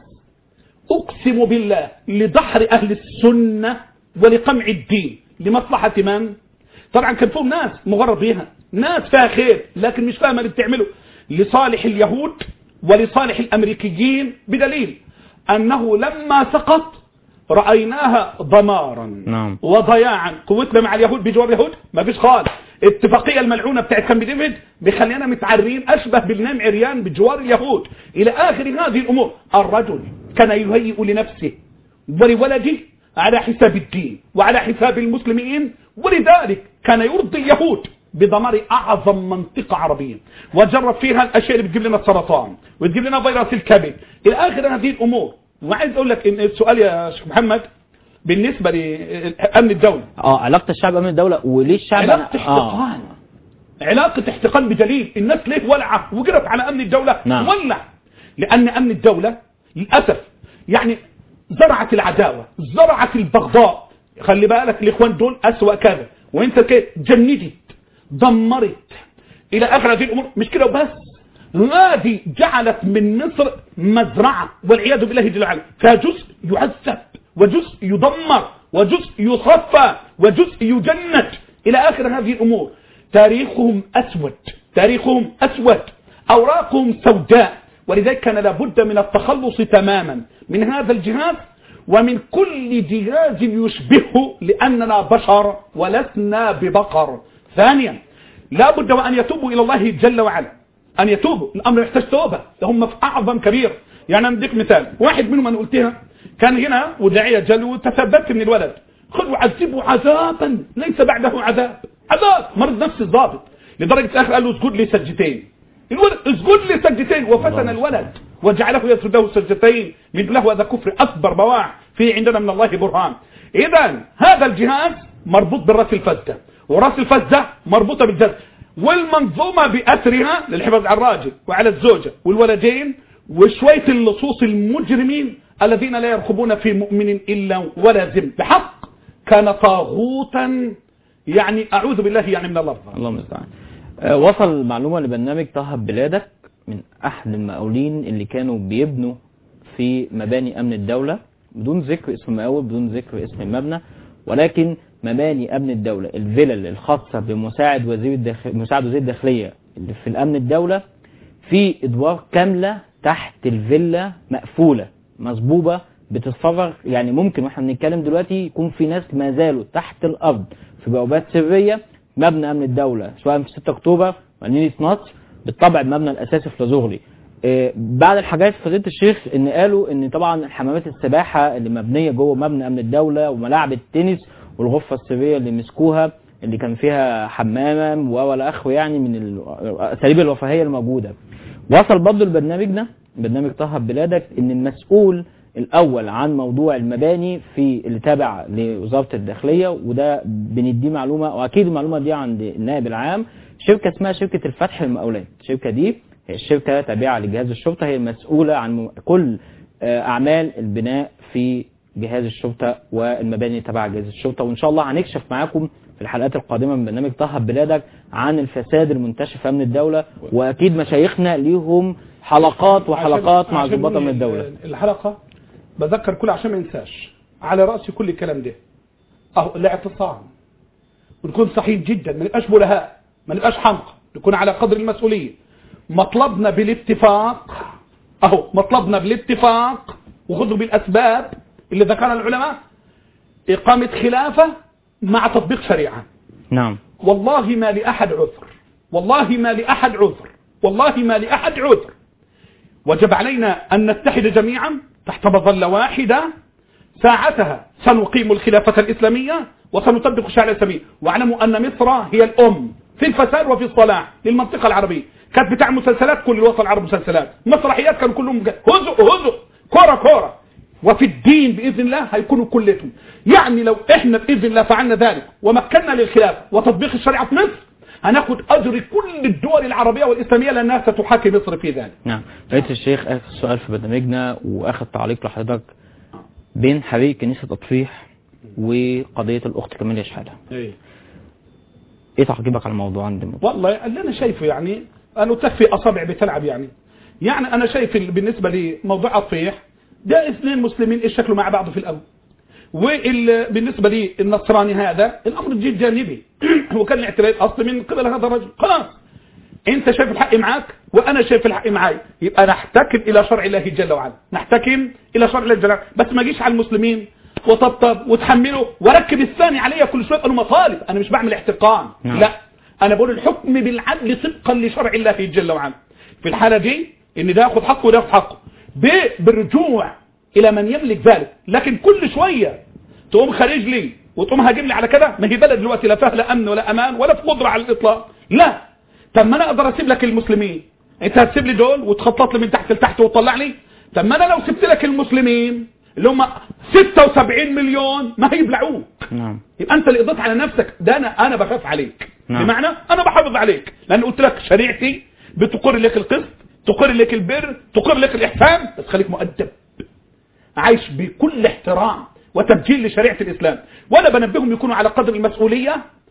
اقسم بالله لدحر اهل السنه ولقمع الدين لمصلحه من طبعا كان فيهم ناس مغرب بيها ناس فيها خير لكن مش فاهمه اللي بتعمله لصالح اليهود ولصالح الأمريكيين بدليل أنه لما سقط رأيناها دمارا نعم. وضياعا قوتنا مع اليهود بجوار اليهود ما فيش خالص اتفاقية الملعونة بتاعت كامب ديفيد بخلينا متعرين أشبه بالنام عريان بجوار اليهود إلى آخر هذه الأمور الرجل كان يهيئ لنفسه ولولده على حساب الدين وعلى حساب المسلمين ولذلك كان يرضي اليهود بدمار أعظم منطقة عربية وجرب فيها الأشياء اللي بتجيب لنا السرطان وتجيب لنا فيروس الكبد إلى آخر هذه الأمور وعايز أقول لك إن السؤال يا شيخ محمد بالنسبة لأمن الدولة اه علاقة الشعب بأمن الدولة وليه الشعب علاقة آه. احتقان علاقة احتقان بدليل الناس ليه ولعة وجرت على أمن الدولة نعم. ولع لأن أمن الدولة للأسف يعني زرعت العداوة زرعت البغضاء خلي بالك الإخوان دول أسوأ كذا وانت كده جندت دمرت إلى آخر هذه الأمور مش كده وبس هذه جعلت من مصر مزرعة والعياذ بالله جل وعلا فجزء يعذب وجزء يدمر وجزء يصفى وجزء يجند إلى آخر هذه الأمور تاريخهم أسود تاريخهم أسود أوراقهم سوداء ولذلك كان لابد من التخلص تماما من هذا الجهاز ومن كل جهاز يشبهه لأننا بشر ولسنا ببقر ثانيا لا بد وأن يتوبوا إلى الله جل وعلا أن يتوبوا الأمر يحتاج توبة هم في أعظم كبير يعني أنا بديك مثال واحد منهم أنا قلتها كان هنا وداعية جل وتثبت من الولد خذوا عذبوا عذابا ليس بعده عذاب عذاب مرض نفسي الضابط لدرجة آخر قال له اسجد لي سجدتين الولد اسجد لي سجدتين وفتن الولد وجعله يسجد له سجدتين من له هذا كفر أكبر بواع في عندنا من الله برهان إذا هذا الجهاز مربوط بالراس الفزة وراس الفزة مربوطة بالجهاز والمنظومة بأسرها للحفاظ على الراجل وعلى الزوجة والولدين وشوية اللصوص المجرمين الذين لا يرقبون في مؤمن إلا ولا ذم بحق كان طاغوتا يعني أعوذ بالله يعني من اللفظ اللهم المستعان آه، وصل معلومة لبرنامج طهب بلادك من أحد المقاولين اللي كانوا بيبنوا في مباني أمن الدولة بدون ذكر اسم المقاول بدون ذكر اسم المبنى ولكن مباني أمن الدولة الفلل الخاصة بمساعد وزير الداخل مساعد وزير الداخلية اللي في الأمن الدولة في ادوار كاملة تحت الفيلا مقفولة مصبوبة بتتفرغ يعني ممكن واحنا بنتكلم دلوقتي يكون في ناس ما زالوا تحت الارض في بوابات سرية مبنى امن الدولة سواء في 6 اكتوبر مدينة نصر بالطبع المبنى الاساسي في لازغلي إيه، بعد الحاجات فضيله الشيخ ان قالوا ان طبعا حمامات السباحه اللي مبنيه جوه مبنى امن الدوله وملاعب التنس والغرفه السريه اللي مسكوها اللي كان فيها حمامه ولا اخره يعني من الاساليب الرفاهيه الموجوده وصل برضه البرنامج ده برنامج طهب بلادك ان المسؤول الاول عن موضوع المباني في اللي تابع لوزاره الداخليه وده بنديه معلومه واكيد المعلومه دي عند النائب العام شركه اسمها شركه الفتح للمقاولات الشركه دي هي الشركه تابعه لجهاز الشرطه هي المسؤوله عن م- كل آه، اعمال البناء في جهاز الشرطه والمباني تبع جهاز الشرطه وان شاء الله هنكشف معاكم في الحلقات القادمه من برنامج طهب بلادك عن الفساد المنتشر في امن الدوله واكيد مشايخنا ليهم حلقات وحلقات مع عشان ضباط امن ال- الدوله الحلقة بذكر كل عشان ما ينساش على رأسي كل الكلام ده اهو الاعتصام ونكون صحيح جدا ما نبقاش بلهاء ما نبقاش حمقى نكون على قدر المسؤولية مطلبنا بالاتفاق اهو مطلبنا بالاتفاق وخذوا بالاسباب اللي ذكرها العلماء اقامة خلافة مع تطبيق شريعة نعم والله ما لأحد عذر والله ما لأحد عذر والله ما لأحد عذر وجب علينا أن نتحد جميعا تحت مظلة واحدة ساعتها سنقيم الخلافة الإسلامية وسنطبق الشريعة الإسلامية واعلموا أن مصر هي الأم في الفساد وفي الصلاح للمنطقة العربية كانت بتاع مسلسلات كل الوطن العربي مسلسلات مسرحيات كانوا كلهم جا- هزء هزء كورة كورة وفي الدين بإذن الله هيكونوا كلتهم يعني لو احنا بإذن الله فعلنا ذلك ومكنا للخلاف وتطبيق الشريعة في مصر هناخد أجر كل الدول العربية والإسلامية لأنها ستحاكي مصر في ذلك نعم رئيس الشيخ اخر سؤال في برنامجنا واخر تعليق لحضرتك بين حريق كنيسه اطفيح وقضيه الاخت كاميليا شحاته ايه تعقيبك على الموضوع عند والله اللي انا شايفه يعني انه تكفي اصابع بتلعب يعني يعني انا شايف ال- بالنسبه لموضوع الطيح ده اثنين مسلمين اشتكلوا مع بعض في الاول وبالنسبه لي النصراني هذا الامر جد جانبي هو كان الاعتراض اصلي من قبل هذا الرجل خلاص انت شايف الحق معاك وانا شايف الحق معاي يبقى نحتكم الى شرع الله جل وعلا نحتكم الى شرع الله جل وعلا بس ما اجيش على المسلمين وطبطب وتحمله واركب الثاني عليا كل شويه قالوا مطالب انا مش بعمل احتقان نعم. لا انا بقول الحكم بالعدل طبقا لشرع الله جل وعلا في الحاله دي ان ده ياخد حقه وده ياخد حقه ب- بالرجوع الى من يملك ذلك لكن كل شويه تقوم خارج لي وتقوم هاجم لي على كده ما هي بلد دلوقتي لا فيها لا امن ولا امان ولا في قدره على الاطلاق لا طب ما انا اقدر اسيب لك المسلمين انت هتسيب لي دول وتخطط لي من تحت لتحت وتطلع لي طب ما انا لو سبت لك المسلمين اللي هم 76 مليون ما هيبلعوك نعم يبقى انت اللي قضيت على نفسك ده انا انا بخاف عليك نعم. بمعنى انا بحافظ عليك لان قلت لك شريعتي بتقر لك القسط تقر لك البر تقر لك الاحسان بس خليك مؤدب عايش بكل احترام وتبجيل لشريعه الاسلام وانا بنبههم يكونوا على قدر المسؤوليه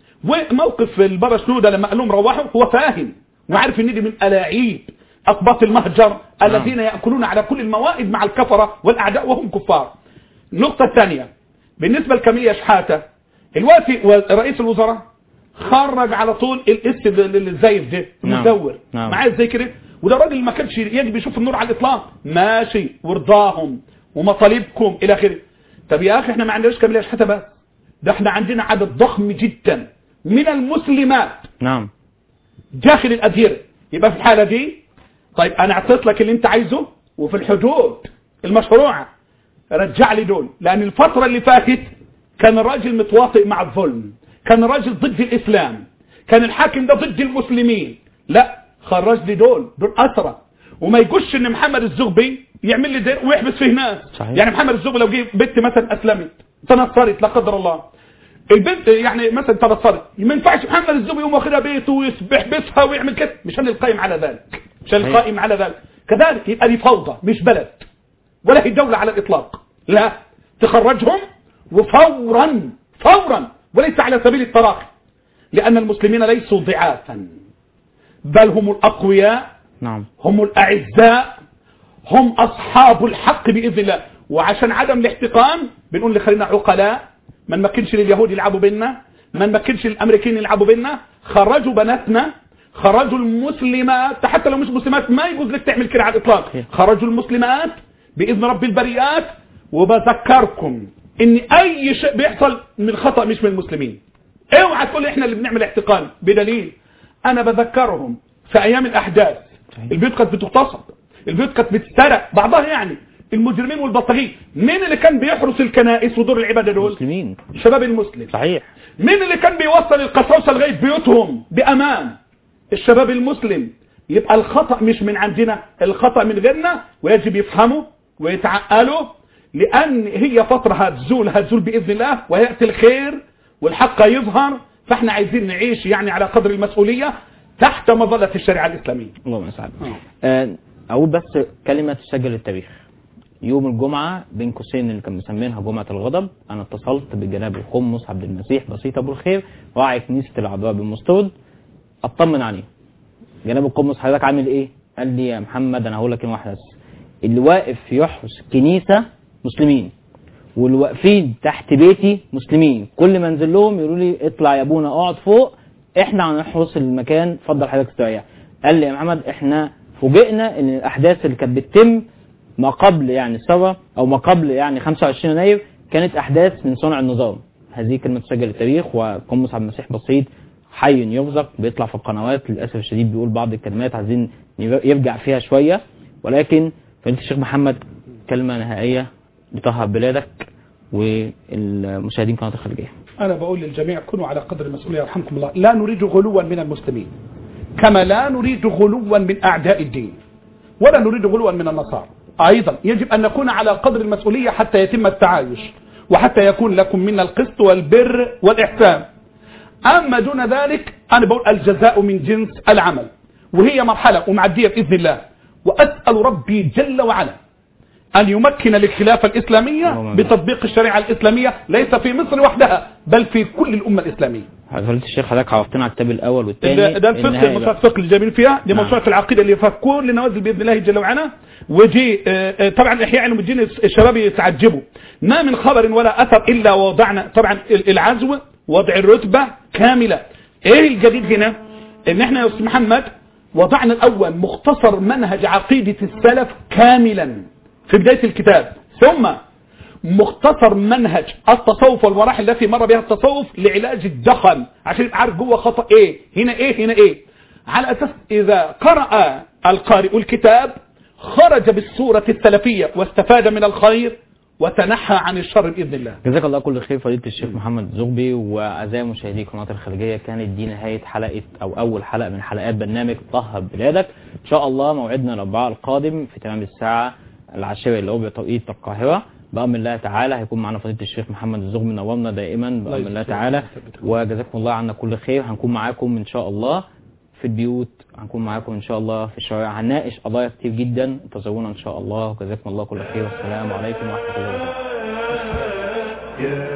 وموقف البابا شنوده لما قال لهم روحوا هو فاهم وعارف ان دي من الاعيب اقباط المهجر الذين ياكلون على كل الموائد مع الكفره والاعداء وهم كفار النقطه الثانيه بالنسبه لكاميليا شحاته دلوقتي رئيس الوزراء خرج على طول الاس الزايف ده نعم. المزور نعم. معاه زي كده وده راجل ما كانش يجب يشوف النور على الاطلاق ماشي ورضاهم ومطالبكم الى اخره طب يا اخي احنا ما عندناش كاميليا شحاته بس ده احنا عندنا عدد ضخم جدا من المسلمات نعم داخل الأديرة يبقى في الحالة دي طيب أنا أعطيت لك اللي أنت عايزه وفي الحدود المشروعة رجع لي دول لأن الفترة اللي فاتت كان الراجل متواطئ مع الظلم كان الراجل ضد الإسلام كان الحاكم ده ضد المسلمين لا خرج لي دول دول أسرة وما يجوش ان محمد الزغبي يعمل لي دير ويحبس فيه ناس صحيح. يعني محمد الزغبي لو جه بنت مثلا اسلمت تنصرت لا قدر الله البنت يعني مثلا تنصرت ما ينفعش محمد الزغبي يقوم واخدها بيته ويحبسها ويعمل كده مش انا القائم على ذلك مش انا صحيح. القائم على ذلك كذلك يبقى دي فوضى مش بلد ولا هي دولة على الإطلاق لا تخرجهم وفورا فورا وليس على سبيل التراخي لأن المسلمين ليسوا ضعافا بل هم الأقوياء نعم هم الأعزاء هم أصحاب الحق بإذن الله وعشان عدم الاحتقان بنقول اللي خلينا عقلاء ما نمكنش لليهود يلعبوا بينا ما نمكنش للأمريكان يلعبوا بينا خرجوا بناتنا خرجوا المسلمات حتى لو مش مسلمات ما يجوز لك تعمل كده على الإطلاق خرجوا المسلمات بإذن رب البريات وبذكركم ان اي شيء بيحصل من خطأ مش من المسلمين اوعى تقول احنا اللي بنعمل احتقان بدليل انا بذكرهم في ايام الاحداث صحيح. البيوت كانت بتغتصب البيوت كانت بتتسرق بعضها يعني المجرمين والبلطجين مين اللي كان بيحرس الكنائس ودور العباده دول مسلمين الشباب المسلم صحيح مين اللي كان بيوصل القساوسه لغايه بيوتهم بامان الشباب المسلم يبقى الخطا مش من عندنا الخطا من غيرنا ويجب يفهموا ويتعقلوا لان هي فتره هتزول هتزول باذن الله وياتي الخير والحق يظهر فاحنا عايزين نعيش يعني على قدر المسؤوليه تحت مظله الشريعه الاسلاميه اللهم سعد آه. آه، اقول بس كلمه تسجل التاريخ يوم الجمعة بين قوسين اللي كان مسمينها جمعة الغضب أنا اتصلت بجناب القمص عبد المسيح بسيط أبو الخير راعي كنيسة العذراء بالمستود أطمن عليه جناب القمص حضرتك عامل إيه؟ قال لي يا محمد أنا هقول لك كلمة واحدة بس اللي واقف يحرس كنيسة مسلمين واللي واقفين تحت بيتي مسلمين كل ما انزل لهم يقولوا لي اطلع يا ابونا اقعد فوق احنا هنحرس المكان اتفضل حضرتك استريح قال لي يا محمد احنا فوجئنا ان الاحداث اللي كانت بتتم ما قبل يعني الثوره او ما قبل يعني 25 يناير كانت احداث من صنع النظام هذه كلمه تسجل التاريخ وقمص عبد المسيح بسيط حي يرزق بيطلع في القنوات للاسف الشديد بيقول بعض الكلمات عايزين يرجع فيها شويه ولكن فضيله الشيخ محمد كلمه نهائيه لطهر بلادك والمشاهدين قناه الخليجيه أنا بقول للجميع كونوا على قدر المسؤولية يرحمكم الله لا نريد غلوا من المسلمين كما لا نريد غلوا من أعداء الدين ولا نريد غلوا من النصارى أيضا يجب أن نكون على قدر المسؤولية حتى يتم التعايش وحتى يكون لكم منا القسط والبر والإحسان أما دون ذلك أنا بقول الجزاء من جنس العمل وهي مرحلة ومعدية بإذن الله وأسأل ربي جل وعلا أن يمكن الخلافة الإسلامية اللهم بتطبيق الشريعة الإسلامية ليس في مصر وحدها بل في كل الأمة الإسلامية فضيله الشيخ حضرتك عرفتنا على الكتاب الاول والثاني ده, ده الفقه النهائي موسوعة بقى. الفقه اللي جايبين فيها دي نعم. موسوعة العقيدة اللي فيها كل نوازل بإذن الله جل وعلا وجي آه، آه، طبعا احياء علم الدين الشباب يتعجبوا ما من خبر ولا أثر إلا وضعنا طبعا العزو وضع الرتبة كاملة ايه الجديد هنا ان احنا يا استاذ محمد وضعنا الأول مختصر منهج عقيدة السلف كاملا في بداية الكتاب ثم مختصر منهج التصوف والمراحل التي مر بها التصوف لعلاج الدخن عشان يبقى عارف جوه خطأ ايه هنا ايه هنا ايه على اساس اذا قرأ القارئ الكتاب خرج بالصورة السلفية واستفاد من الخير وتنحى عن الشر بإذن الله جزاك الله كل خير فضيلة الشيخ محمد زغبي وأعزائي مشاهدي قناة الخليجية كانت دي نهاية حلقة أو أول حلقة من حلقات برنامج طهر بلادك إن شاء الله موعدنا الأربعاء القادم في تمام الساعة العاشرة اللي هو بتوقيت القاهرة بأمر الله تعالى هيكون معنا فضيلة الشيخ محمد الزغبي منورنا دائما بأمر الله تعالى وجزاكم الله عنا كل خير هنكون معاكم إن شاء الله في البيوت هنكون معاكم ان شاء الله في الشوارع هنناقش قضايا كتير جدا انتظرونا ان شاء الله وجزاكم الله كل خير والسلام عليكم ورحمه الله وبركاته يا